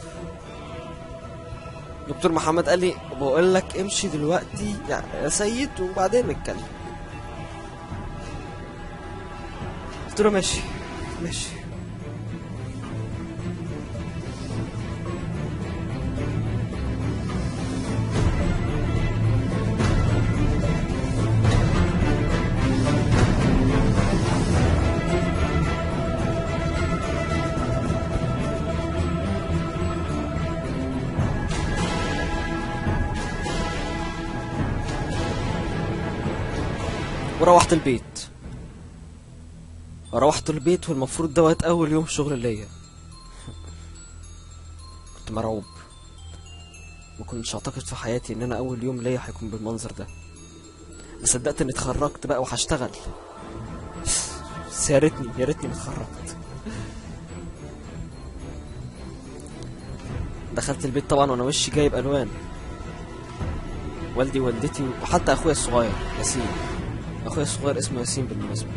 دكتور محمد قال لي بقول لك امشي دلوقتي يا يا سيد وبعدين نتكلم قلت له ماشي ماشي وروحت البيت روحت البيت والمفروض دوت اول يوم شغل ليا كنت مرعوب ما كنتش اعتقد في حياتي ان انا اول يوم ليا هيكون بالمنظر ده ما صدقت اني اتخرجت بقى وهشتغل بس يا ريتني يا ريتني ما اتخرجت دخلت البيت طبعا وانا وشي جايب الوان والدي ووالدتي وحتى اخويا الصغير ياسين اخويا الصغير اسمه ياسين بالمناسبه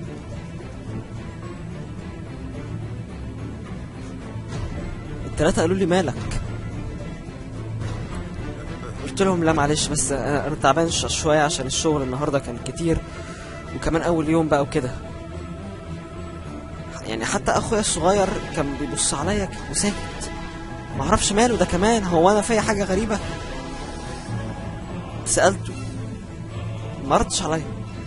التلاتة قالوا لي مالك قلت لهم لا معلش بس انا أنا تعبان ش- شويه عشان الشغل النهارده كان كتير وكمان اول يوم بقى وكده يعني حتى اخويا الصغير كان بيبص عليا ك- وساكت معرفش ماله ده كمان هو انا فيا حاجه غريبه سالته ما ردش عليا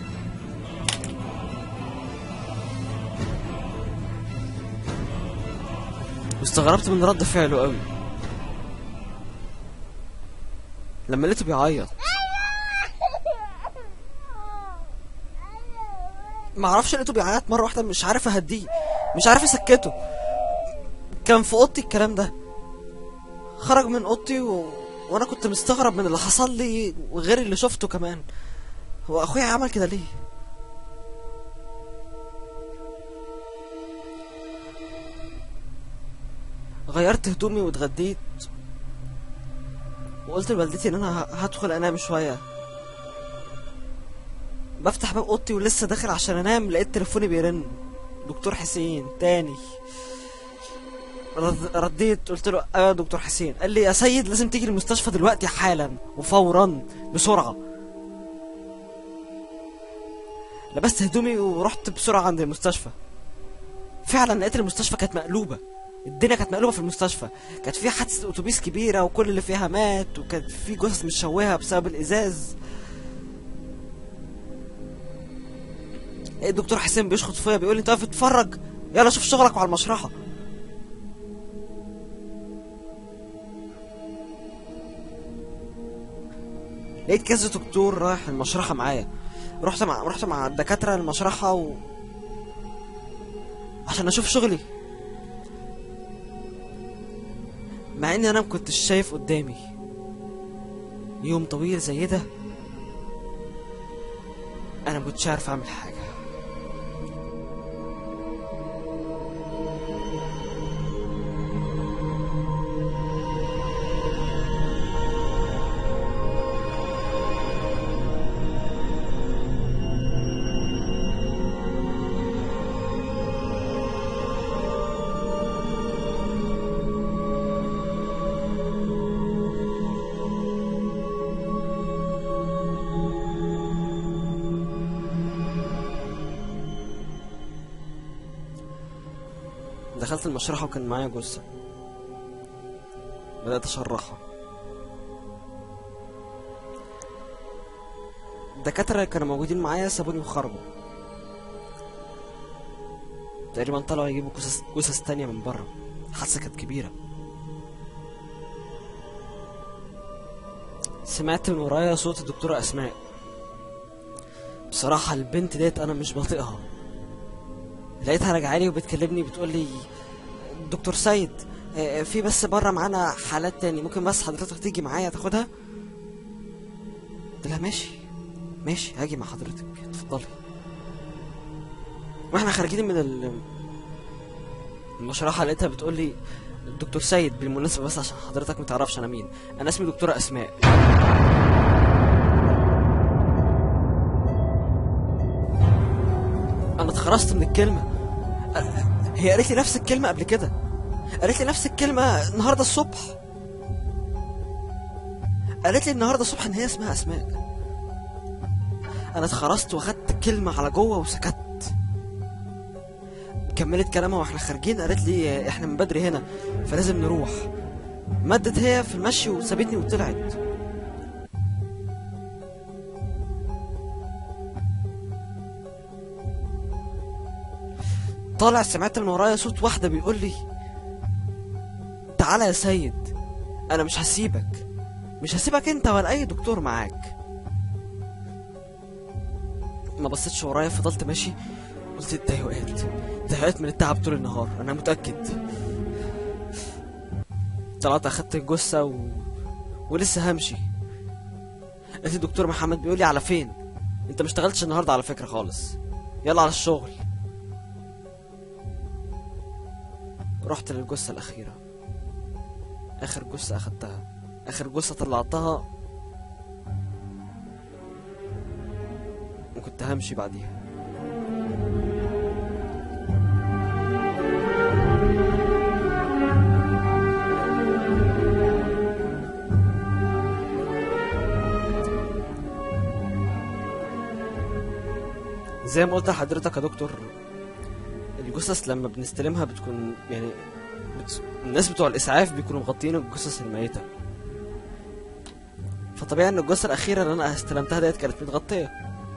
واستغربت من رد فعله قوي لما لقيته بيعيط ما اعرفش لقيته بيعيط مره واحده مش عارف اهديه مش عارف اسكته كان في اوضتي الكلام ده خرج من اوضتي و... وانا كنت مستغرب من اللي حصل لي وغير اللي شفته كمان هو اخويا عمل كده ليه غيرت هدومي واتغديت وقلت لوالدتي ان انا ه- هدخل انام شويه بفتح باب اوضتي ولسه داخل عشان انام لقيت تليفوني بيرن دكتور حسين تاني رد رديت قلت له ايوه يا دكتور حسين قال لي يا سيد لازم تيجي المستشفى دلوقتي حالا وفورا بسرعه لبست هدومي ورحت بسرعه عند المستشفى فعلا لقيت المستشفى كانت مقلوبه الدنيا كانت مقلوبه في المستشفى كانت في حادثه اتوبيس كبيره وكل اللي فيها مات وكانت في جثث متشوهه بسبب الازاز ايه الدكتور حسين بيشخط فيا بيقول لي انت واقف تتفرج يلا شوف شغلك وعلى المشرحه لقيت كذا دكتور رايح المشرحه معايا رحت مع رحت مع الدكاتره المشرحه و... عشان اشوف شغلي مع اني انا مكنتش شايف قدامي يوم طويل زي ده انا مكنتش عارف اعمل حاجه دخلت المشرحة وكان معايا جثة بدأت أشرحها الدكاترة اللي كانوا موجودين معايا سابوني وخرجوا تقريبا طلعوا يجيبوا جثث جثث تانية من بره الحادثة كانت كبيرة سمعت من ورايا صوت الدكتورة أسماء بصراحة البنت ديت أنا مش بطيقها لقيتها راجعالي وبتكلمني بتقول لي دكتور سيد آه، في بس بره معانا حالات تاني ممكن بس حضرتك تيجي معايا تاخدها قلت لها ماشي ماشي هاجي مع حضرتك اتفضلي واحنا خارجين من ال- المشرحة لقيتها بتقول لي دكتور سيد بالمناسبة بس عشان حضرتك متعرفش أنا مين أنا اسمي دكتورة أسماء أنا اتخرجت من الكلمة أ- هي قالت لي نفس الكلمة قبل كده قالت لي نفس الكلمة النهاردة الصبح قالت لي النهاردة الصبح إن هي اسمها أسماء أنا اتخرجت وأخدت الكلمة على جوه وسكت كملت كلامها واحنا خارجين قالت لي احنا من بدري هنا فلازم نروح مدت هي في المشي وسابتني وطلعت طالع سمعت من ورايا صوت واحدة بيقول لي تعالى يا سيد انا مش هسيبك مش هسيبك انت ولا اي دكتور معاك ما بصيتش ورايا فضلت ماشي قلت التهيؤات تهيؤات من التعب طول النهار انا متاكد طلعت اخدت الجثه و... ولسه همشي لقيت الدكتور محمد بيقول لي على فين انت ما اشتغلتش النهارده على فكره خالص يلا على الشغل رحت للجثه الاخيره اخر جثه اخدتها اخر جثه طلعتها وكنت همشي بعديها زي ما قلت لحضرتك يا دكتور الجثث لما بنستلمها بتكون يعني بت... الناس بتوع الاسعاف بيكونوا مغطيين الجثث الميته فطبيعي ان الجثه الاخيره اللي انا استلمتها ديت كانت متغطيه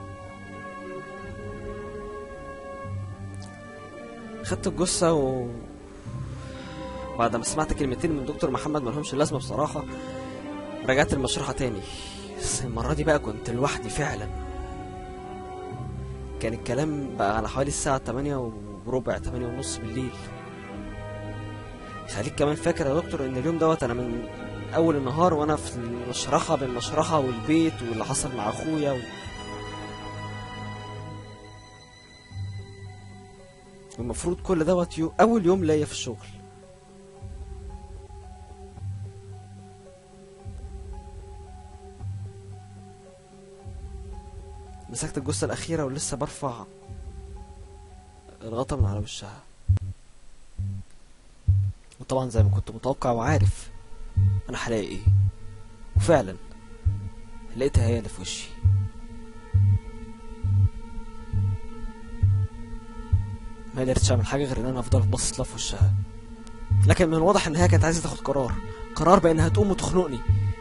خدت الجثه و بعد ما سمعت كلمتين من دكتور محمد ملهمش لازمه بصراحه رجعت المشرحه تاني بس المره دي بقى كنت لوحدي فعلا كان الكلام بقى على حوالي الساعة تمانية وربع تمانية ونص بالليل خليك كمان فاكر يا دكتور ان اليوم دوت انا من اول النهار وانا في المشرحة بين المشرحة والبيت واللي حصل مع اخويا و... المفروض كل دوت يو... اول يوم ليا في الشغل مسكت الجثة الأخيرة ولسه برفع الغطا من على وشها وطبعا زي ما كنت متوقع وعارف أنا هلاقي إيه وفعلا لقيتها هي اللي في وشي ما قدرتش أعمل حاجة غير إن أنا أفضل باصص لها في وشها لكن من الواضح إن هي كانت عايزة تاخد قرار قرار بإنها تقوم وتخنقني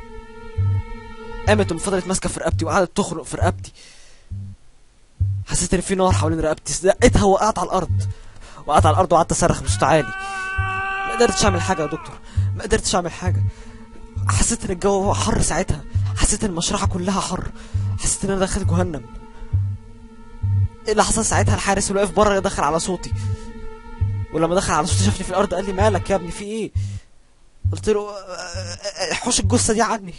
قامت وفضلت ماسكة في رقبتي وقعدت تخنق في رقبتي حسيت ان في نار حوالين رقبتي زقتها وقعت على الارض وقعت على الارض وقعدت اصرخ بصوت عالي ما قدرتش اعمل حاجه يا دكتور ما قدرتش اعمل حاجه حسيت ان الجو حر ساعتها حسيت ان المشرحه كلها حر حسيت ان انا داخل جهنم ايه اللي حصل ساعتها الحارس اللي واقف بره دخل على صوتي ولما دخل على صوتي شافني في الارض قال لي مالك يا ابني في ايه قلت له "آه، آه، آه، حوش الجثه دي عني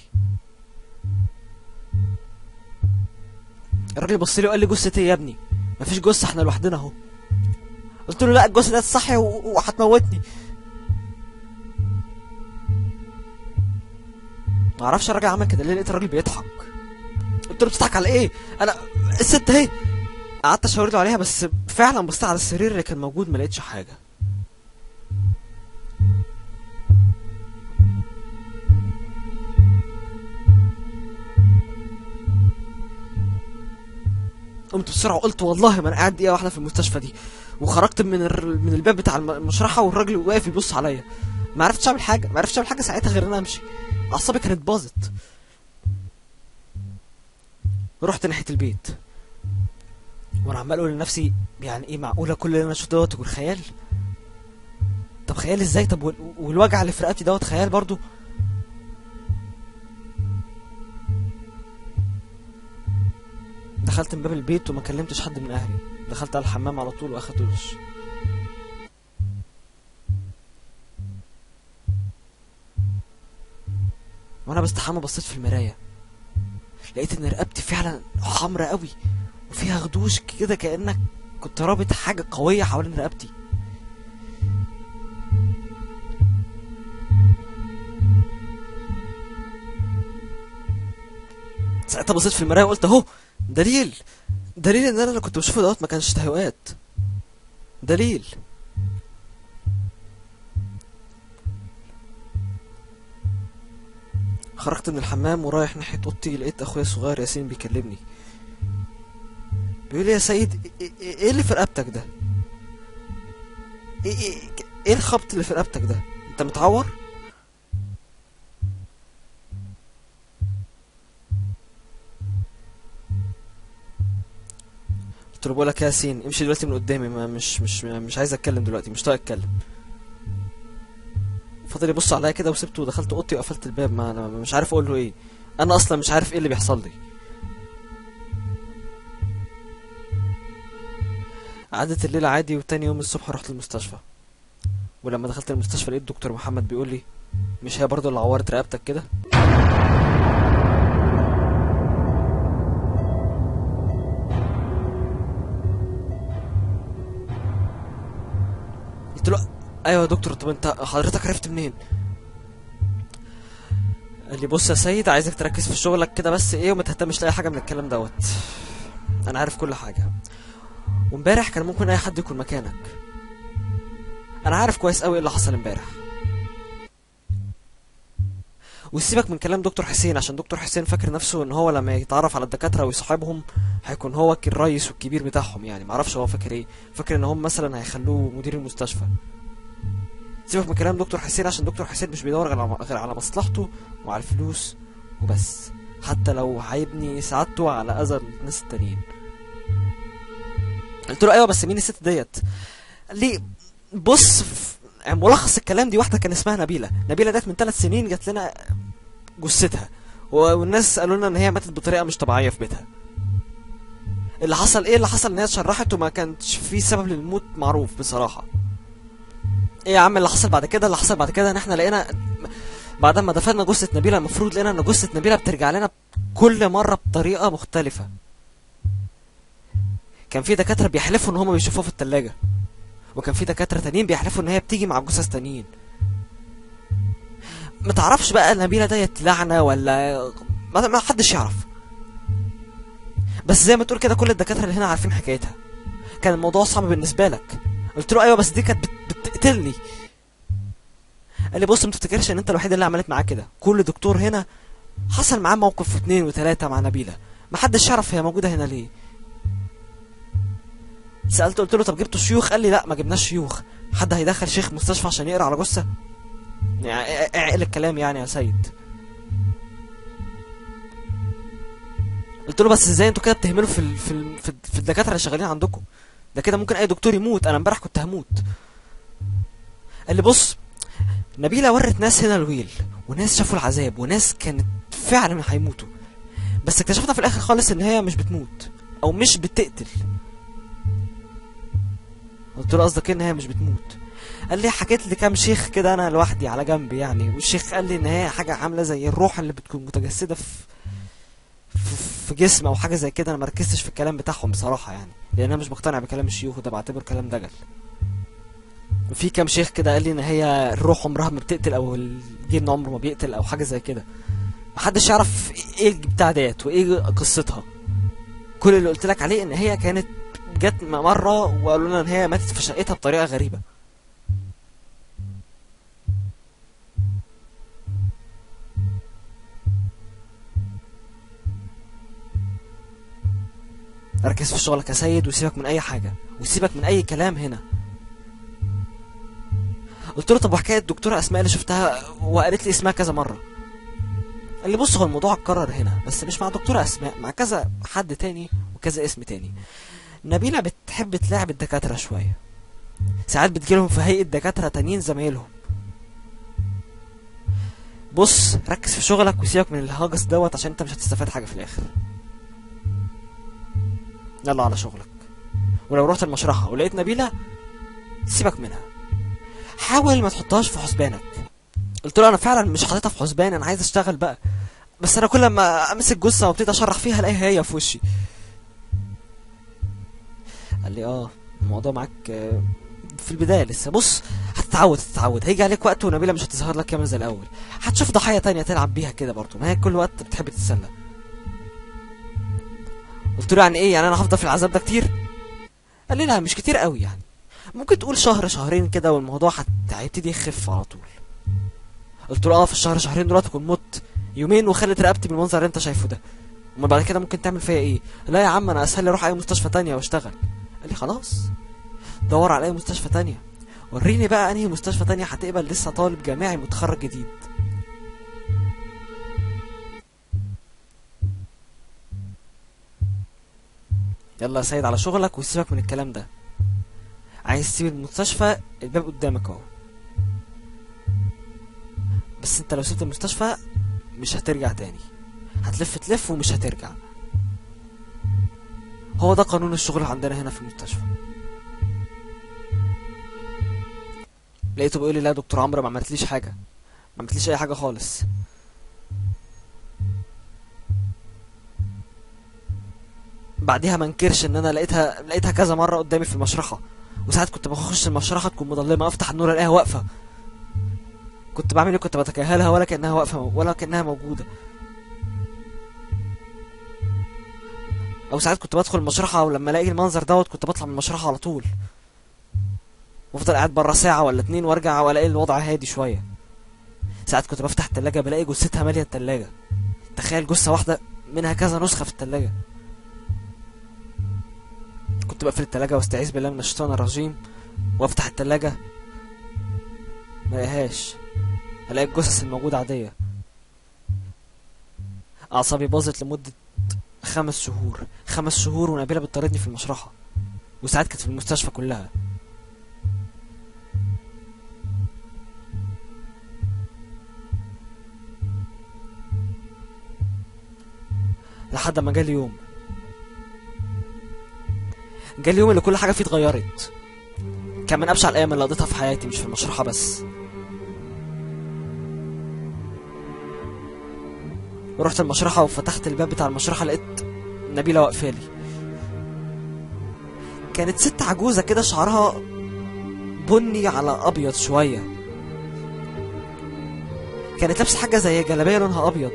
الراجل بص لي وقال لي جثه ايه يا ابني مفيش جثه احنا لوحدنا اهو قلت له لا الجثه دي صحي و- وهتموتني ما اعرفش الراجل عمل كده ليه لقيت الراجل بيضحك قلت له بتضحك على ايه انا الست اهي قعدت اشاور له عليها بس فعلا بصيت على السرير اللي كان موجود ما لقيتش حاجه قمت بسرعه وقلت والله ما انا قاعد دقيقه واحده في المستشفى دي وخرجت من الر... من الباب بتاع الم- المشرحه والراجل واقف يبص عليا ما عرفتش اعمل حاجه ما عرفتش اعمل حاجه ساعتها غير ان انا امشي اعصابي كانت باظت رحت ناحيه البيت وانا عمال اقول لنفسي يعني ايه معقوله كل اللي انا شفته دوت يكون خيال طب خيال ازاي طب وال- والوجع اللي في رقبتي دوت خيال برضو دخلت من باب البيت وما كلمتش حد من اهلي دخلت على الحمام على طول واخدت دش وانا بستحمى بصيت في المرايه لقيت ان رقبتي فعلا حمرا قوي وفيها خدوش كده كانك كنت رابط حاجه قويه حوالين رقبتي ساعتها بصيت في المرايه وقلت اهو دليل دليل ان انا اللي كنت بشوفه دوت ما كانش تهوئات دليل خرجت من الحمام ورايح ناحية اوضتي لقيت اخويا الصغير ياسين بيكلمني بيقول لي يا سيد ايه إيه- ايه اللي في رقبتك ده ايه ايه ايه الخبط اللي في رقبتك ده انت متعور قلت له بقول لك يا ياسين امشي دلوقتي من قدامي ما مش مش مش عايز اتكلم دلوقتي مش طايق اتكلم فضل يبص عليا كده وسبته ودخلت اوضتي وقفلت الباب ما انا مش عارف اقول له ايه انا اصلا مش عارف ايه اللي بيحصل لي عدت الليلة عادي وتاني يوم الصبح رحت المستشفى ولما دخلت المستشفى لقيت دكتور محمد بيقول لي مش هي برضه اللي عورت رقبتك كده قلت له ايوه يا دكتور طب انت حضرتك عرفت منين قال لي بص يا سيد عايزك تركز في شغلك كده بس ايه وما تهتمش لاي حاجه من الكلام دوت انا عارف كل حاجه وامبارح كان ممكن اي حد يكون مكانك انا عارف كويس قوي ايه اللي حصل امبارح وسيبك من كلام دكتور حسين عشان دكتور حسين فاكر نفسه ان هو لما يتعرف على الدكاتره ويصاحبهم هيكون هو الرئيس والكبير بتاعهم يعني معرفش هو فاكر ايه فاكر ان هم مثلا هيخلوه مدير المستشفى سيبك من كلام دكتور حسين عشان دكتور حسين مش بيدور غير على غير على مصلحته وعلى الفلوس وبس حتى لو هيبني سعادته على اذى الناس التانيين قلت له ايوه بس مين الست ديت قال لي بص ف- ملخص الكلام دي واحده كان اسمها نبيله نبيله ديت من ثلاث سنين جات لنا جثتها و- والناس قالوا لنا ان هي ماتت بطريقه مش طبيعيه في بيتها اللي حصل ايه اللي حصل ان هي اتشرحت وما كانش في سبب للموت معروف بصراحه ايه يا عم اللي حصل بعد كده اللي حصل بعد كده ان احنا لقينا بعد ما دفنا جثه نبيله المفروض لقينا ان جثه نبيله بترجع لنا كل مره بطريقه مختلفه كان في دكاتره بيحلفوا ان هم بيشوفوها في التلاجة وكان في دكاتره تانيين بيحلفوا ان هي بتيجي مع جثث تانيين ما تعرفش بقى نبيله ديت لعنه ولا ما ما حدش يعرف بس زي ما تقول كده كل الدكاتره اللي هنا عارفين حكايتها كان الموضوع صعب بالنسبه لك قلت له ايوه بس دي كانت بت- بتقتلني قال لي بص ما تفتكرش ان انت الوحيد اللي عملت معاه كده كل دكتور هنا حصل معاه موقف واثنين وثلاثه مع نبيله محدش يعرف هي موجوده هنا ليه سالته قلت له طب جبتوا شيوخ قال لي لا ما جبناش شيوخ حد هيدخل شيخ مستشفى عشان يقرا على جثه يعني إيه- اعقل الكلام يعني يا سيد قلت له بس ازاي انتوا كده بتهملوا في ال... في ال... في, في الدكاتره اللي شغالين عندكم ده كده ممكن اي دكتور يموت انا امبارح كنت هموت قال لي بص نبيله ورت ناس هنا الويل وناس شافوا العذاب وناس كانت فعلا هيموتوا بس اكتشفنا في الاخر خالص ان هي مش بتموت او مش بتقتل قلت له قصدك إيه ان هي مش بتموت قال لي حكيت لي كام شيخ كده انا لوحدي على جنب يعني والشيخ قال لي ان هي حاجه عامله زي الروح اللي بتكون متجسده في في- في جسم او حاجه زي كده انا مركزتش في الكلام بتاعهم بصراحه يعني لان انا مش مقتنع بكلام الشيوخ وده بعتبر كلام دجل وفي كام شيخ كده قال لي ان هي الروح عمرها ما بتقتل او الجن عمره ما بيقتل او حاجه زي كده محدش يعرف ايه البتاع ديت وايه قصتها كل اللي قلت لك عليه ان هي كانت جت مره وقالوا لنا ان هي ماتت في شقتها بطريقه غريبه ركز في شغلك يا سيد وسيبك من اي حاجه وسيبك من اي كلام هنا قلت له طب وحكايه الدكتوره اسماء اللي شفتها وقالت لي اسمها كذا مره قال لي بص هو الموضوع اتكرر هنا بس مش مع دكتوره اسماء مع كذا حد تاني وكذا اسم تاني نبيله بتحب تلاعب الدكاتره شويه ساعات بتجيلهم في هيئه دكاتره تانيين زمايلهم بص ركز في شغلك وسيبك من الهاجس دوت عشان انت مش هتستفاد حاجه في الاخر يلا على شغلك ولو رحت المشرحه ولقيت نبيله سيبك منها حاول ما تحطهاش في حسبانك قلت له انا فعلا مش حاططها في حسباني انا عايز اشتغل بقى بس انا كل ما امسك جثه وابتدي اشرح فيها الاقيها هي في وشي قال لي اه الموضوع معاك آه، في البدايه لسه بص هتتعود هتتعود هيجي عليك وقت ونبيله مش هتظهر لك كامل زي الاول هتشوف ضحيه تانية تلعب بيها كده برضه ما هي كل وقت بتحب تتسلى قلت له يعني ايه يعني انا هفضل في العذاب ده كتير قال لي لا مش كتير قوي يعني ممكن تقول شهر شهرين كده والموضوع هت- هيبتدي يخف على طول قلت له اه في الشهر شهرين دلوقتي اكون مت يومين وخلت رقبتي بالمنظر اللي انت شايفه ده امال بعد كده ممكن تعمل فيا ايه لا يا عم انا اسهل لي اروح اي مستشفى تانية واشتغل قال لي خلاص دور على اي مستشفى تانية وريني بقى انهي مستشفى تانية هتقبل لسه طالب جامعي متخرج جديد يلا يا سيد على شغلك وسيبك من الكلام ده عايز تسيب المستشفى الباب قدامك اهو بس انت لو سبت المستشفى مش هترجع تاني هتلف تلف ومش هترجع هو ده قانون الشغل عندنا هنا في المستشفى لقيته بيقول لي لا يا دكتور عمرو ما عملتليش حاجه ما عملتليش اي حاجه خالص بعديها ما انكرش ان انا لقيتها لقيتها كذا مره قدامي في المشرحه وساعات كنت بخش المشرحه تكون مظلمه افتح النور الاقيها واقفه كنت بعمل ايه كنت بتجاهلها ولا كانها واقفه ولا كانها موجوده او ساعات كنت بدخل المشرحه ولما الاقي المنظر دوت كنت بطلع من المشرحه على طول وافضل قاعد بره ساعه ولا اتنين وارجع والاقي الوضع هادي شويه ساعات كنت بفتح التلاجة بلاقي جثتها ماليه التلاجة تخيل جثه واحده منها كذا نسخه في التلاجة كنت بقفل التلاجة واستعيذ بالله من الشيطان الرجيم وافتح التلاجة ما الاقيهاش الاقي الجثث الموجودة عادية اعصابي باظت لمدة خمس شهور خمس شهور ونبيلة بتطاردني في المشرحة وساعات كانت في المستشفى كلها لحد ما جالي يوم جالي يوم اللي كل حاجة فيه اتغيرت كان من أبشع الأيام اللي قضيتها في حياتي مش في المشرحة بس رحت المشرحة وفتحت الباب بتاع المشرحة لقيت نبيلة واقفة لي كانت ست عجوزة كده شعرها بني على أبيض شوية كانت لابسة حاجة زي جلابية لونها أبيض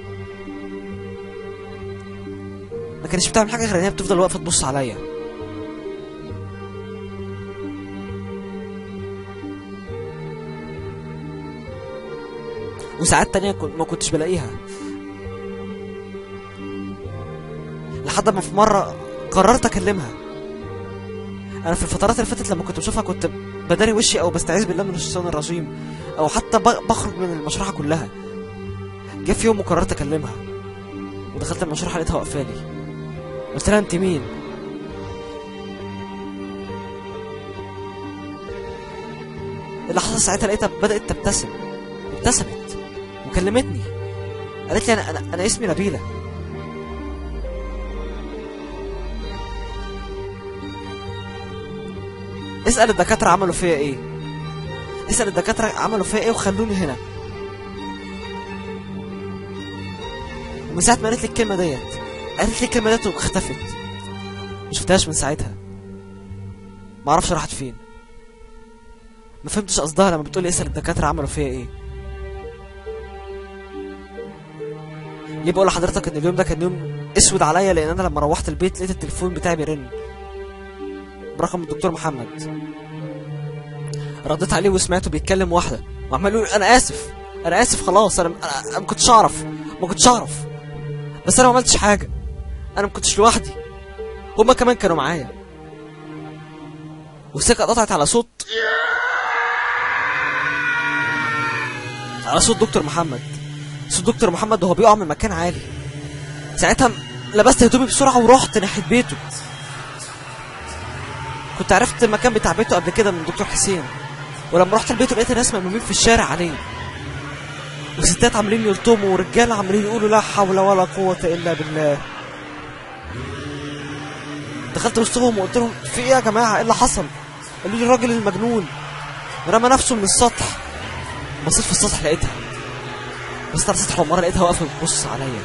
ما كانتش بتعمل حاجة غير إن هي بتفضل واقفة تبص عليا وساعات تانية كن- ما كنتش بلاقيها لحد ما في مرة قررت أكلمها أنا في الفترات اللي فاتت لما كنت بشوفها كنت بداري وشي أو بستعيذ بالله من الشيطان الرجيم أو حتى ب- بخرج من المشرحة كلها جه في يوم وقررت أكلمها ودخلت المشرحة لقيتها واقفة لي قلت لها أنت مين؟ اللي حصل ساعتها لقيتها بدأت تبتسم ابتسمت وكلمتني قالت لي انا انا, أنا اسمي نبيله اسال الدكاتره عملوا فيا ايه اسال الدكاتره عملوا فيا ايه وخلوني هنا ومن ساعه ما قالت لي الكلمه ديت قالت لي الكلمه ديت واختفت ما شفتهاش من ساعتها ما اعرفش راحت فين ما فهمتش قصدها لما بتقول لي اسال الدكاتره عملوا فيا ايه ليه بقول لحضرتك ان اليوم ده كان يوم اسود عليا لان انا لما روحت البيت لقيت التليفون بتاعي بيرن برقم الدكتور محمد رديت عليه وسمعته بيتكلم واحده وعمال يقول انا اسف انا اسف خلاص انا انا أنا ما كنتش اعرف ما كنتش اعرف بس انا ما عملتش حاجه انا ما كنتش لوحدي هما كمان كانوا معايا والسكه اتقطعت على صوت على صوت دكتور محمد صوت دكتور محمد وهو بيقع من مكان عالي ساعتها لبست هدومي بسرعه ورحت ناحيه بيته كنت عرفت المكان بتاع بيته قبل كده من دكتور حسين ولما رحت البيت لقيت ناس ملمومين في الشارع عليه وستات عاملين يلطموا ورجاله عاملين يقولوا لا حول ولا قوه الا بالله دخلت وسطهم وقلت لهم في ايه يا جماعه ايه اللي حصل قالوا لي الراجل المجنون رمى نفسه من السطح بصيت في السطح لقيتها بصيت على السطح ومره لقيتها واقفه بتبص عليا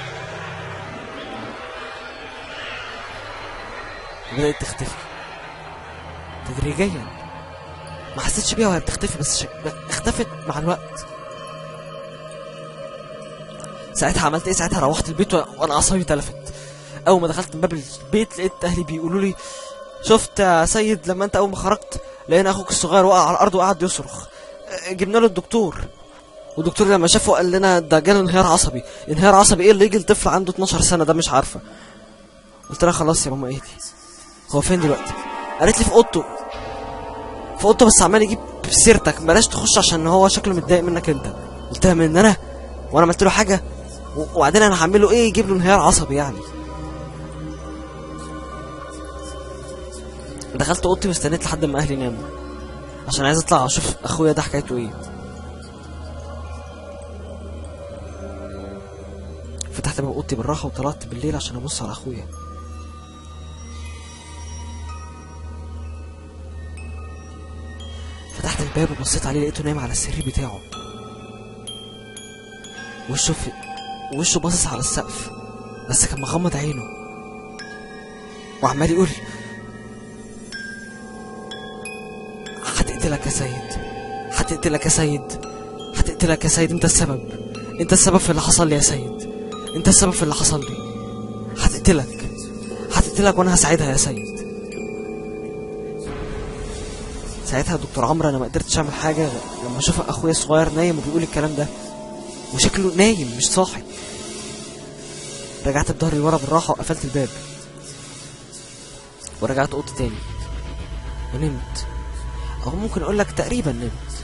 بدأت تختفي تدريجيا ما حسيتش بيها وهي بتختفي بس شك... اختفت مع الوقت ساعتها عملت ايه ساعتها روحت البيت و- وانا اعصابي تلفت اول ما دخلت من باب البيت لقيت اهلي بيقولوا لي شفت يا سيد لما انت اول ما خرجت لقينا اخوك الصغير وقع على الارض وقعد يصرخ اه، جبنا له الدكتور والدكتور لما شافه قال لنا ده جاله انهيار عصبي انهيار عصبي ايه اللي يجي لطفل عنده 12 سنه ده مش عارفه قلت لها خلاص يا ماما اهدي هو فين دلوقتي قالت لي في اوضته في اوضته بس عمال يجيب سيرتك بلاش تخش عشان هو شكله متضايق منك انت قلت لها من انا وانا عملت له حاجه و- وبعدين انا هعمل له ايه يجيب له انهيار عصبي يعني دخلت اوضتي واستنيت لحد ما اهلي ناموا عشان عايز اطلع اشوف اخويا ده حكايته ايه فتحت باب اوضتي بالراحه وطلعت بالليل عشان ابص على اخويا فتحت الباب وبصيت عليه لقيته نايم على السرير بتاعه وشه في وشه باصص على السقف بس كان مغمض عينه وعمال يقول هتقتلك يا سيد هتقتلك يا سيد هتقتلك يا سيد انت السبب انت السبب في اللي حصل لي يا سيد انت السبب في اللي حصل لي هتقتلك هتقتلك وانا هساعدها يا سيد ساعتها دكتور عمرو انا ما قدرتش اعمل حاجه لما اشوف اخويا الصغير نايم وبيقول الكلام ده وشكله نايم مش صاحي رجعت بظهري ورا بالراحه وقفلت الباب ورجعت اوضتي تاني ونمت او ممكن اقول لك تقريبا نمت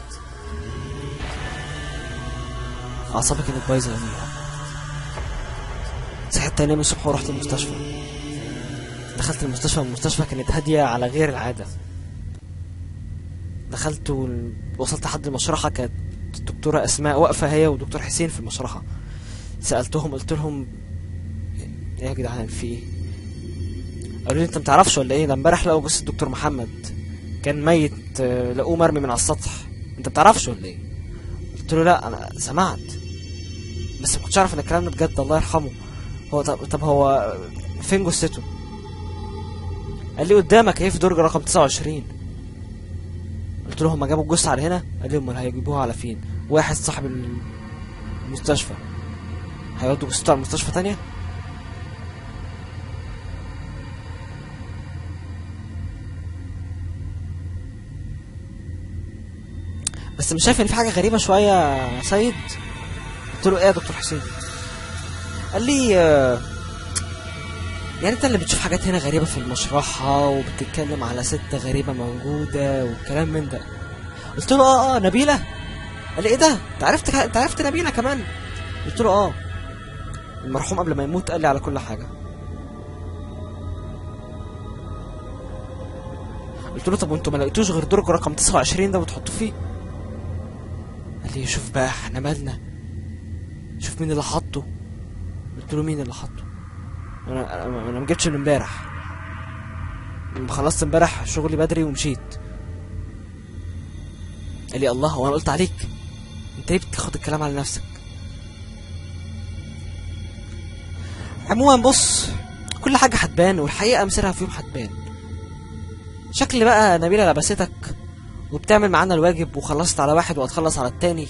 اعصابي كانت بايظه يوميها صحيت تاني يوم الصبح ورحت المستشفى دخلت المستشفى المستشفى كانت هاديه على غير العاده دخلت وال- وصلت لحد المشرحة كانت الدكتورة أسماء واقفة هي ودكتور حسين في المشرحة سألتهم قلت لهم ايه يا جدعان في ايه قالوا لي انت متعرفش ولا ايه ده امبارح لقوا جثة الدكتور محمد كان ميت آه، لقوه مرمي من على السطح انت متعرفش ولا ايه قلت له لا انا سمعت بس ما كنتش اعرف ان الكلام ده بجد الله يرحمه هو طب, طب هو فين جثته قال لي قدامك اهي في درج رقم 29 قلت له هما جابوا الجثة على هنا قال لي امال هيجيبوها على فين واحد صاحب المستشفى هيودوا جثته على مستشفى تانية بس مش شايف ان في حاجة غريبة شوية يا سيد قلت له ايه يا دكتور حسين قال لي آه، يعني انت اللي بتشوف حاجات هنا غريبة في المشرحة وبتتكلم على ست غريبة موجودة والكلام من ده قلت له اه اه نبيلة قال لي ايه ده انت عرفت انت عرفت نبيلة كمان قلت له اه المرحوم قبل ما يموت قال لي على كل حاجة قلت له طب وانتوا ما لقيتوش غير درج رقم 29 ده وتحطوه فيه قال لي شوف بقى احنا مالنا شوف مين اللي حطه قلت له مين اللي حطه انا انا انا ما جبتش من امبارح لما خلصت امبارح شغلي بدري ومشيت قال لي الله وانا قلت عليك انت ليه بتاخد الكلام على نفسك عموما بص كل حاجة هتبان والحقيقة مصيرها في يوم هتبان شكل بقى نبيلة لبستك وبتعمل معانا الواجب وخلصت على واحد وهتخلص على التاني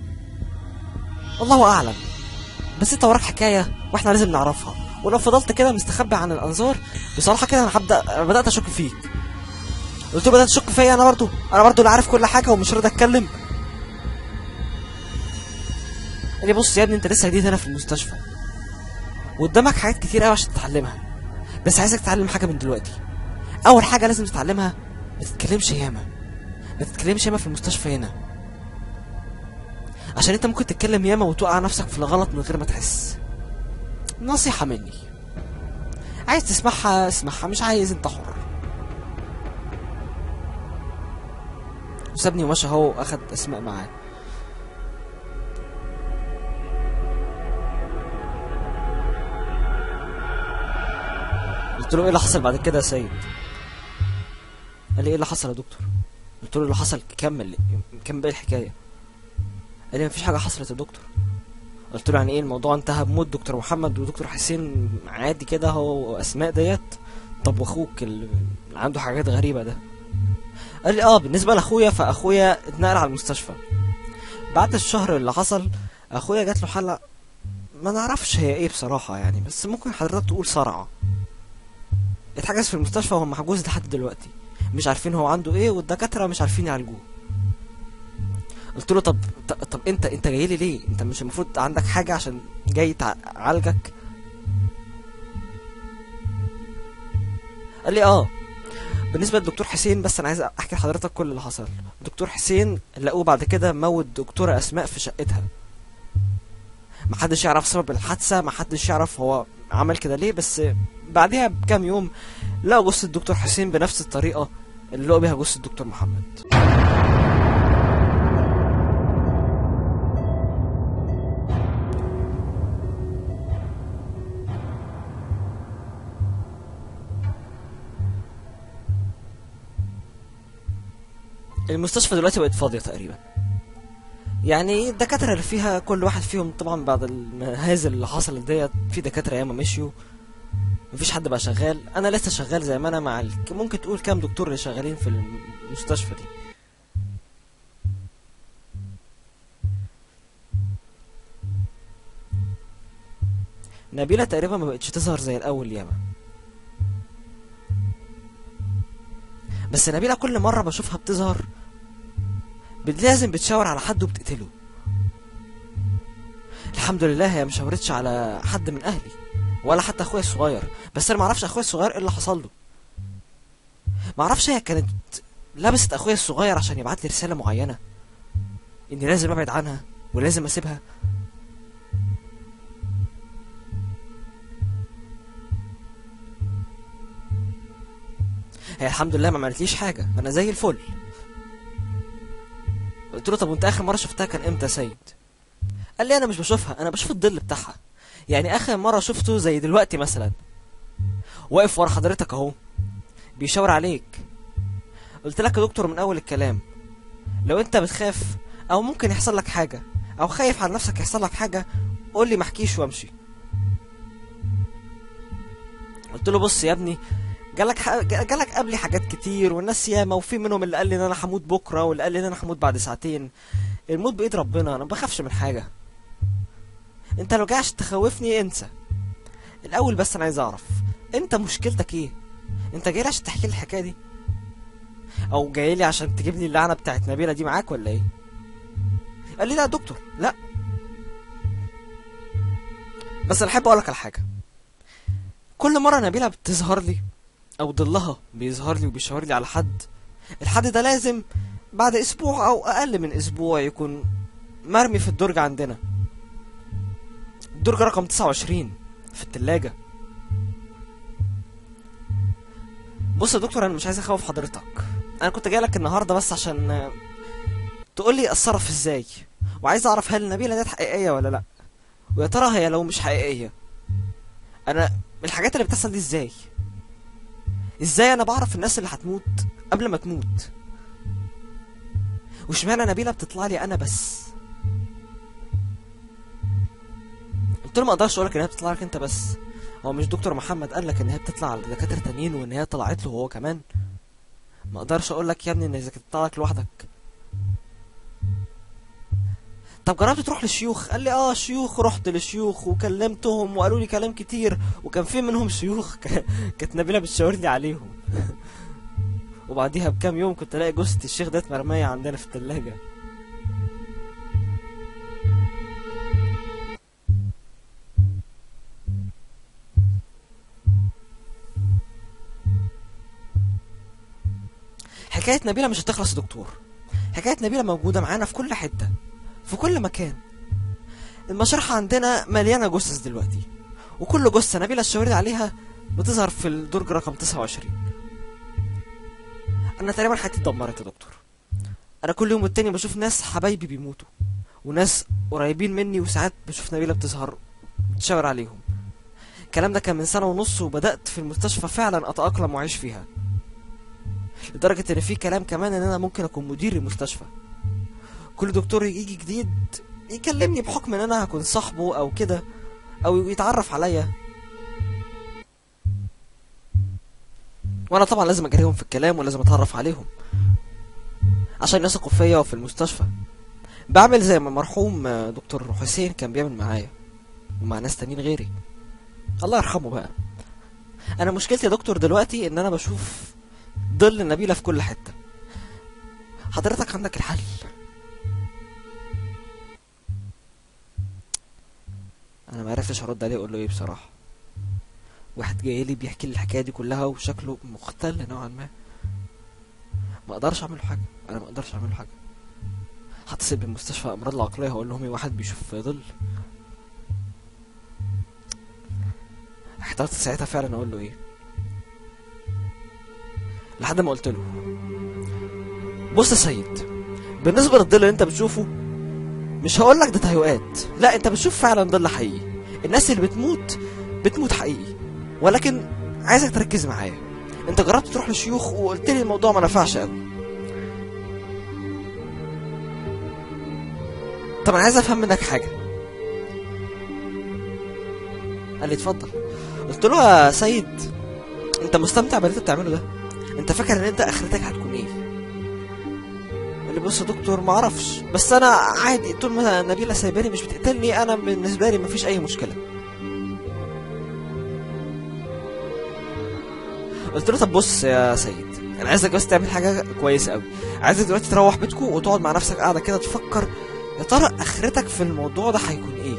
الله أعلم بس انت وراك حكاية واحنا لازم نعرفها ولو فضلت كده مستخبي عن الأنظار بصراحة كده أنا هبدأ أنا بدأت أشك فيك قلت له بدأت تشك فيا أنا برضو أنا برضو اللي عارف كل حاجة ومش راضي أتكلم قال لي بص يا ابني أنت لسه جديد هنا في المستشفى وقدامك حاجات كتير قوي عشان تتعلمها بس عايزك تتعلم حاجه من دلوقتي اول حاجه لازم تتعلمها ما تتكلمش ياما ما تتكلمش ياما في المستشفى هنا عشان انت ممكن تتكلم ياما وتوقع نفسك في الغلط من غير ما تحس نصيحة مني عايز تسمعها اسمعها مش عايز انت حر وسابني ومشى هو واخد اسماء معاه قلت له ايه اللي حصل بعد كده يا سيد قال لي ايه اللي حصل يا دكتور قلت له اللي حصل كمل كمل باقي الحكايه قال لي مفيش حاجه حصلت يا دكتور قلت له يعني ايه الموضوع انتهى بموت دكتور محمد ودكتور حسين عادي كده هو اسماء ديت طب واخوك اللي عنده حاجات غريبه ده قال لي اه بالنسبه لاخويا فاخويا اتنقل على المستشفى بعد الشهر اللي حصل اخويا جات له حاله ما نعرفش هي ايه بصراحه يعني بس ممكن حضرتك تقول صرع اتحجز في المستشفى وهو محجوز لحد دلوقتي مش عارفين هو عنده ايه والدكاتره مش عارفين يعالجوه قلت له طب ط- طب انت انت جاي لي ليه انت مش المفروض عندك حاجه عشان جاي تعالجك قال لي اه بالنسبه للدكتور حسين بس انا عايز احكي لحضرتك كل اللي حصل دكتور حسين لقوه بعد كده موت دكتوره اسماء في شقتها محدش يعرف سبب الحادثه محدش يعرف هو عمل كده ليه بس بعدها بكام يوم لقوا جثه الدكتور حسين بنفس الطريقه اللي لقوا بيها جثه الدكتور محمد المستشفى دلوقتي بقت فاضية تقريبا يعني الدكاترة اللي فيها كل واحد فيهم طبعا بعد المهازل اللي حصلت ديت في دكاترة ياما مشيوا مفيش حد بقى شغال انا لسه شغال زي ما انا مع ال... ممكن تقول كام دكتور اللي شغالين في المستشفى دي نبيلة تقريبا ما بقتش تظهر زي الاول ياما بس نبيلة كل مرة بشوفها بتظهر بت- لازم بتشاور على حد وبتقتله الحمد لله هي مش شاورتش على حد من اهلي ولا حتى اخويا الصغير بس انا معرفش اخويا الصغير ايه اللي حصل له معرفش هي كانت لبست اخويا الصغير عشان يبعت لي رسالة معينة اني لازم ابعد عنها ولازم اسيبها هي الحمد لله ما عملتليش حاجة انا زي الفل قلت له طب وانت اخر مرة شفتها كان امتى يا سيد قال لي انا مش بشوفها انا بشوف الظل بتاعها يعني اخر مرة شفته زي دلوقتي مثلا واقف ورا حضرتك اهو بيشاور عليك قلت لك يا دكتور من اول الكلام لو انت بتخاف او ممكن يحصل لك حاجة او خايف على نفسك يحصل لك حاجة قول لي محكيش وامشي قلت له بص يا ابني جالك ح... جالك قبلي حاجات كتير والناس ياما وفي منهم اللي قال لي ان انا هموت بكره واللي قال لي ان انا هموت بعد ساعتين الموت بايد ربنا انا ما بخافش من حاجه انت لو جاي عشان تخوفني انسى الاول بس انا عايز اعرف انت مشكلتك ايه انت جاي لي عشان تحكي لي الحكايه دي او جاي لي عشان تجيب لي اللعنه بتاعت نبيله دي معاك ولا ايه قال لي لا يا دكتور لا بس انا احب اقول لك على حاجه كل مره نبيله بتظهر لي او ضلها بيظهر لي وبيشاور لي على حد الحد ده لازم بعد اسبوع او اقل من اسبوع يكون مرمي في الدرج عندنا الدرج رقم 29 في التلاجة بص يا دكتور انا مش عايز اخوف حضرتك انا كنت جاي لك النهارده بس عشان آه، تقول لي اتصرف ازاي وعايز اعرف هل النبيله ديت حقيقيه ولا لا ويا ترى هي لو مش حقيقيه انا الحاجات اللي بتحصل دي ازاي ازاي انا بعرف الناس اللي هتموت قبل ما تموت واشمعنى نبيله بتطلع لي انا بس قلت له ما اقدرش اقول لك ان هي بتطلع لك انت بس هو مش دكتور محمد قال لك ان هي بتطلع على دكاتره تانيين وان هي طلعت له هو كمان ما اقدرش اقول لك يا ابني ان اذا كانت بتطلع لك لوحدك طب جربت تروح للشيوخ قال لي اه شيوخ رحت للشيوخ وكلمتهم وقالوا لي كلام كتير وكان في منهم شيوخ ك- كانت نبيله بتشاور لي عليهم وبعديها بكام يوم كنت الاقي جثه الشيخ ديت مرميه عندنا في التلاجة حكايه نبيله مش هتخلص يا دكتور حكايه نبيله موجوده معانا في كل حته في كل مكان المشرحه عندنا مليانه جثث دلوقتي وكل جثه نبيله الشاوري عليها بتظهر في الدرج رقم 29 انا تقريبا حياتي اتدمرت يا دكتور انا كل يوم والتاني بشوف ناس حبايبي بيموتوا وناس قريبين مني وساعات بشوف نبيله بتظهر بتشاور عليهم الكلام ده كان من سنه ونص وبدات في المستشفى فعلا اتاقلم واعيش فيها لدرجه ان في كلام كمان ان انا ممكن اكون مدير المستشفى كل دكتور يجي جديد يكلمني بحكم ان انا هكون صاحبه او كده او يتعرف عليا وانا طبعا لازم اجاريهم في الكلام ولازم اتعرف عليهم عشان يثقوا فيا وفي المستشفى بعمل زي ما المرحوم دكتور حسين كان بيعمل معايا ومع ناس تانيين غيري الله يرحمه بقى انا مشكلتي يا دكتور دلوقتي ان انا بشوف ظل نبيلة في كل حتة حضرتك عندك الحل انا ما عرفتش ارد عليه اقول له ايه بصراحة واحد جاي لي بيحكي لي الحكاية دي كلها وشكله مختل نوعا ما ما اقدرش اعمل له حاجة انا ما اقدرش اعمل له حاجة هتصل بمستشفى الامراض العقلية هقول لهم ايه واحد بيشوف في ظل احترت ساعتها فعلا اقول له ايه لحد ما قلت له بص يا سيد بالنسبه للظل اللي انت بتشوفه مش هقول لك ده تهيؤات لا انت بتشوف فعلا ظل حقيقي الناس اللي بتموت بتموت حقيقي ولكن عايزك تركز معايا انت جربت تروح لشيوخ وقلت لي الموضوع ما نفعش قوي طب انا عايز افهم منك حاجه قال لي اتفضل قلت له يا سيد انت مستمتع باللي انت بتعمله ده انت فاكر ان انت اخرتك هتكون ايه قال لي بص يا دكتور ما اعرفش بس انا عادي طول ما نبيله سايباني مش بتقتلني انا بالنسبه لي مفيش اي مشكله قلت له طب بص يا سيد انا عايزك بس تعمل حاجه كويسه قوي عايزك دلوقتي تروح بيتكم وتقعد مع نفسك قاعده كده تفكر يا ترى اخرتك في الموضوع ده هيكون ايه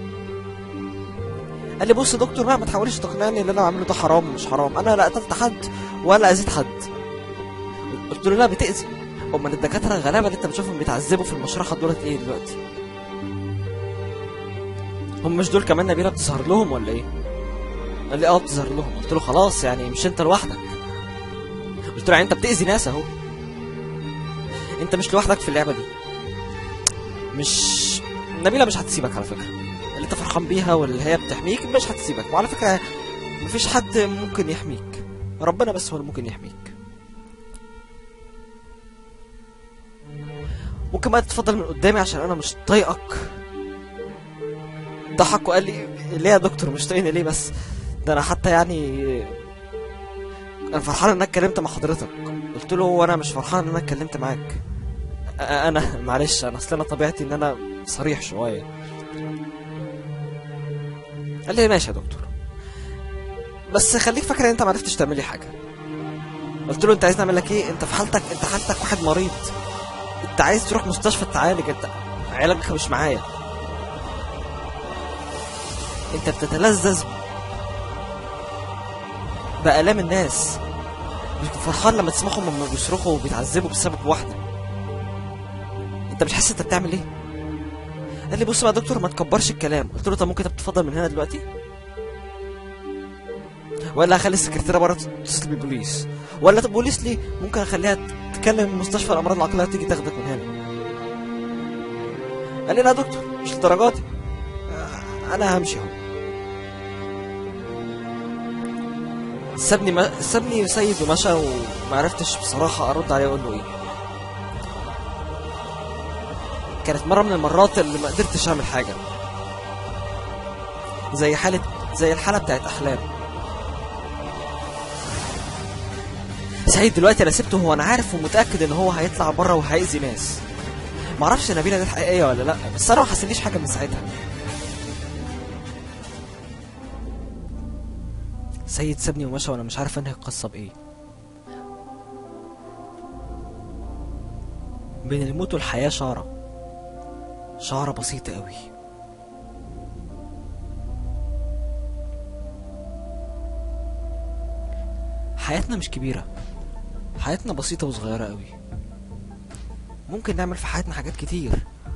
قال لي بص يا دكتور لا ما تحاولش تقنعني اللي انا بعمله ده حرام ومش حرام انا لا قتلت حد ولا اذيت حد قلت له لا بتاذي امال الدكاتره الغلابه اللي انت بتشوفهم بيتعذبوا في المشرحه دولت ايه دلوقتي هم مش دول كمان نبيله بتظهر لهم ولا ايه قال لي اه بتظهر لهم قلت له خلاص يعني مش انت لوحدك قلت له يعني انت بتاذي ناس اهو انت مش لوحدك في اللعبه دي مش نبيله مش هتسيبك على فكره اللي انت فرحان بيها واللي هي بتحميك مش هتسيبك وعلى فكره مفيش حد ممكن يحميك ربنا بس هو اللي ممكن يحميك ممكن بقى تتفضل من قدامي عشان انا مش طايقك ضحك وقال لي ليه يا دكتور مش طايقني ليه بس ده انا حتى يعني انا فرحان ان انا اتكلمت مع حضرتك قلت له وانا مش فرحان ان انا اتكلمت معاك أ- انا معلش انا اصل انا طبيعتي ان انا صريح شويه قال لي ماشي يا دكتور بس خليك فاكر ان انت ما عرفتش تعمل لي حاجه قلت له انت عايز نعمل لك ايه انت في حالتك انت حالتك واحد مريض انت عايز تروح مستشفى تعالج انت علاجك مش معايا انت بتتلذذ بآلام الناس بتكون فرحان لما تسمعهم لما بيصرخوا وبيتعذبوا بسبب واحدة انت مش حاسس انت بتعمل ايه قال لي بص بقى يا دكتور ما تكبرش الكلام قلت له طب ممكن انت تتفضل من هنا دلوقتي ولا اخلي السكرتيره بره تتصل بالبوليس ولا طب بوليس ليه ممكن اخليها تكلم مستشفى الامراض العقليه تيجي تاخدك من هنا قال لي لا يا دكتور مش للدرجه دي آه، انا همشي اهو سابني ما... سابني سيد ومشى وما عرفتش بصراحه ارد عليه اقول له ايه كانت مره من المرات اللي ما قدرتش اعمل حاجه زي حاله زي الحاله بتاعت احلام سعيد دلوقتي انا سبته هو انا عارف ومتاكد ان هو هيطلع بره وهيأذي ناس معرفش نبيله دي حقيقيه ولا لا بس انا ما حصليش حاجه من ساعتها سيد سابني ومشى وانا مش عارف انهي القصه بايه بين الموت والحياه شعره شعره بسيطه قوي حياتنا مش كبيره حياتنا بسيطة وصغيرة قوي ممكن نعمل في حياتنا حاجات كتير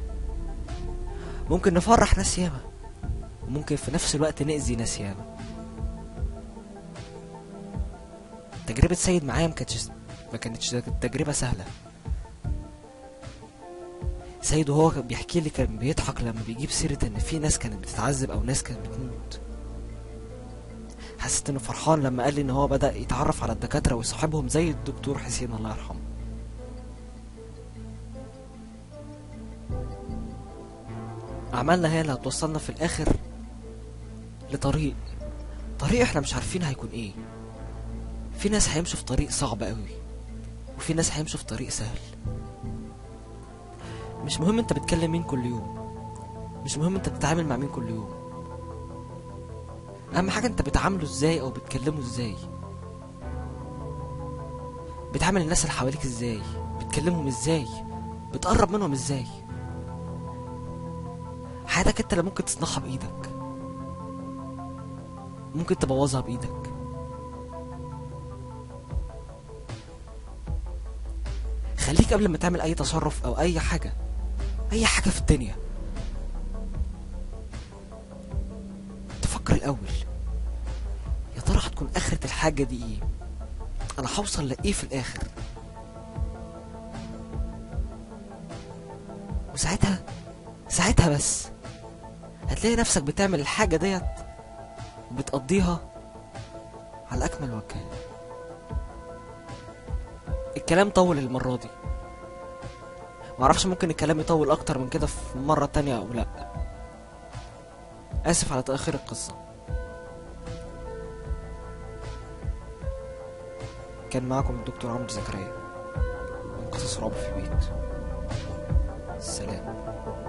ممكن نفرح ناس ياما وممكن في نفس الوقت نأذي ناس ياما تجربة سيد معايا ما كانتش ما كانتش تجربة سهلة سيد وهو كان بيحكي لي كان بيضحك لما بيجيب سيرة ان في ناس كانت بتتعذب او ناس كانت بتموت حسيت انه فرحان لما قال لي ان هو بدأ يتعرف على الدكاترة ويصاحبهم زي الدكتور حسين الله يرحمه أعمالنا هي اللي هتوصلنا في الآخر لطريق طريق احنا مش عارفين هيكون ايه في ناس هيمشوا في طريق صعب قوي وفي ناس هيمشوا في طريق سهل مش مهم انت بتكلم مين كل يوم مش مهم انت بتتعامل مع مين كل يوم اهم حاجه انت بتعامله ازاي او بتكلمه ازاي بتعامل الناس اللي حواليك ازاي بتكلمهم ازاي بتقرب منهم ازاي حياتك انت اللي ممكن تصنعها بايدك ممكن تبوظها بايدك خليك قبل ما تعمل اي تصرف او اي حاجه اي حاجه في الدنيا تفكر الاول يا ترى هتكون اخرة الحاجه دي ايه انا هوصل لايه في الاخر وساعتها ساعتها بس هتلاقي نفسك بتعمل الحاجة ديت وبتقضيها على أكمل وجه الكلام طول المرة دي معرفش ممكن الكلام يطول أكتر من كده في مرة تانية أو لأ آسف على تأخير القصة كان معكم الدكتور عمرو زكريا من قصص رعب في البيت سلام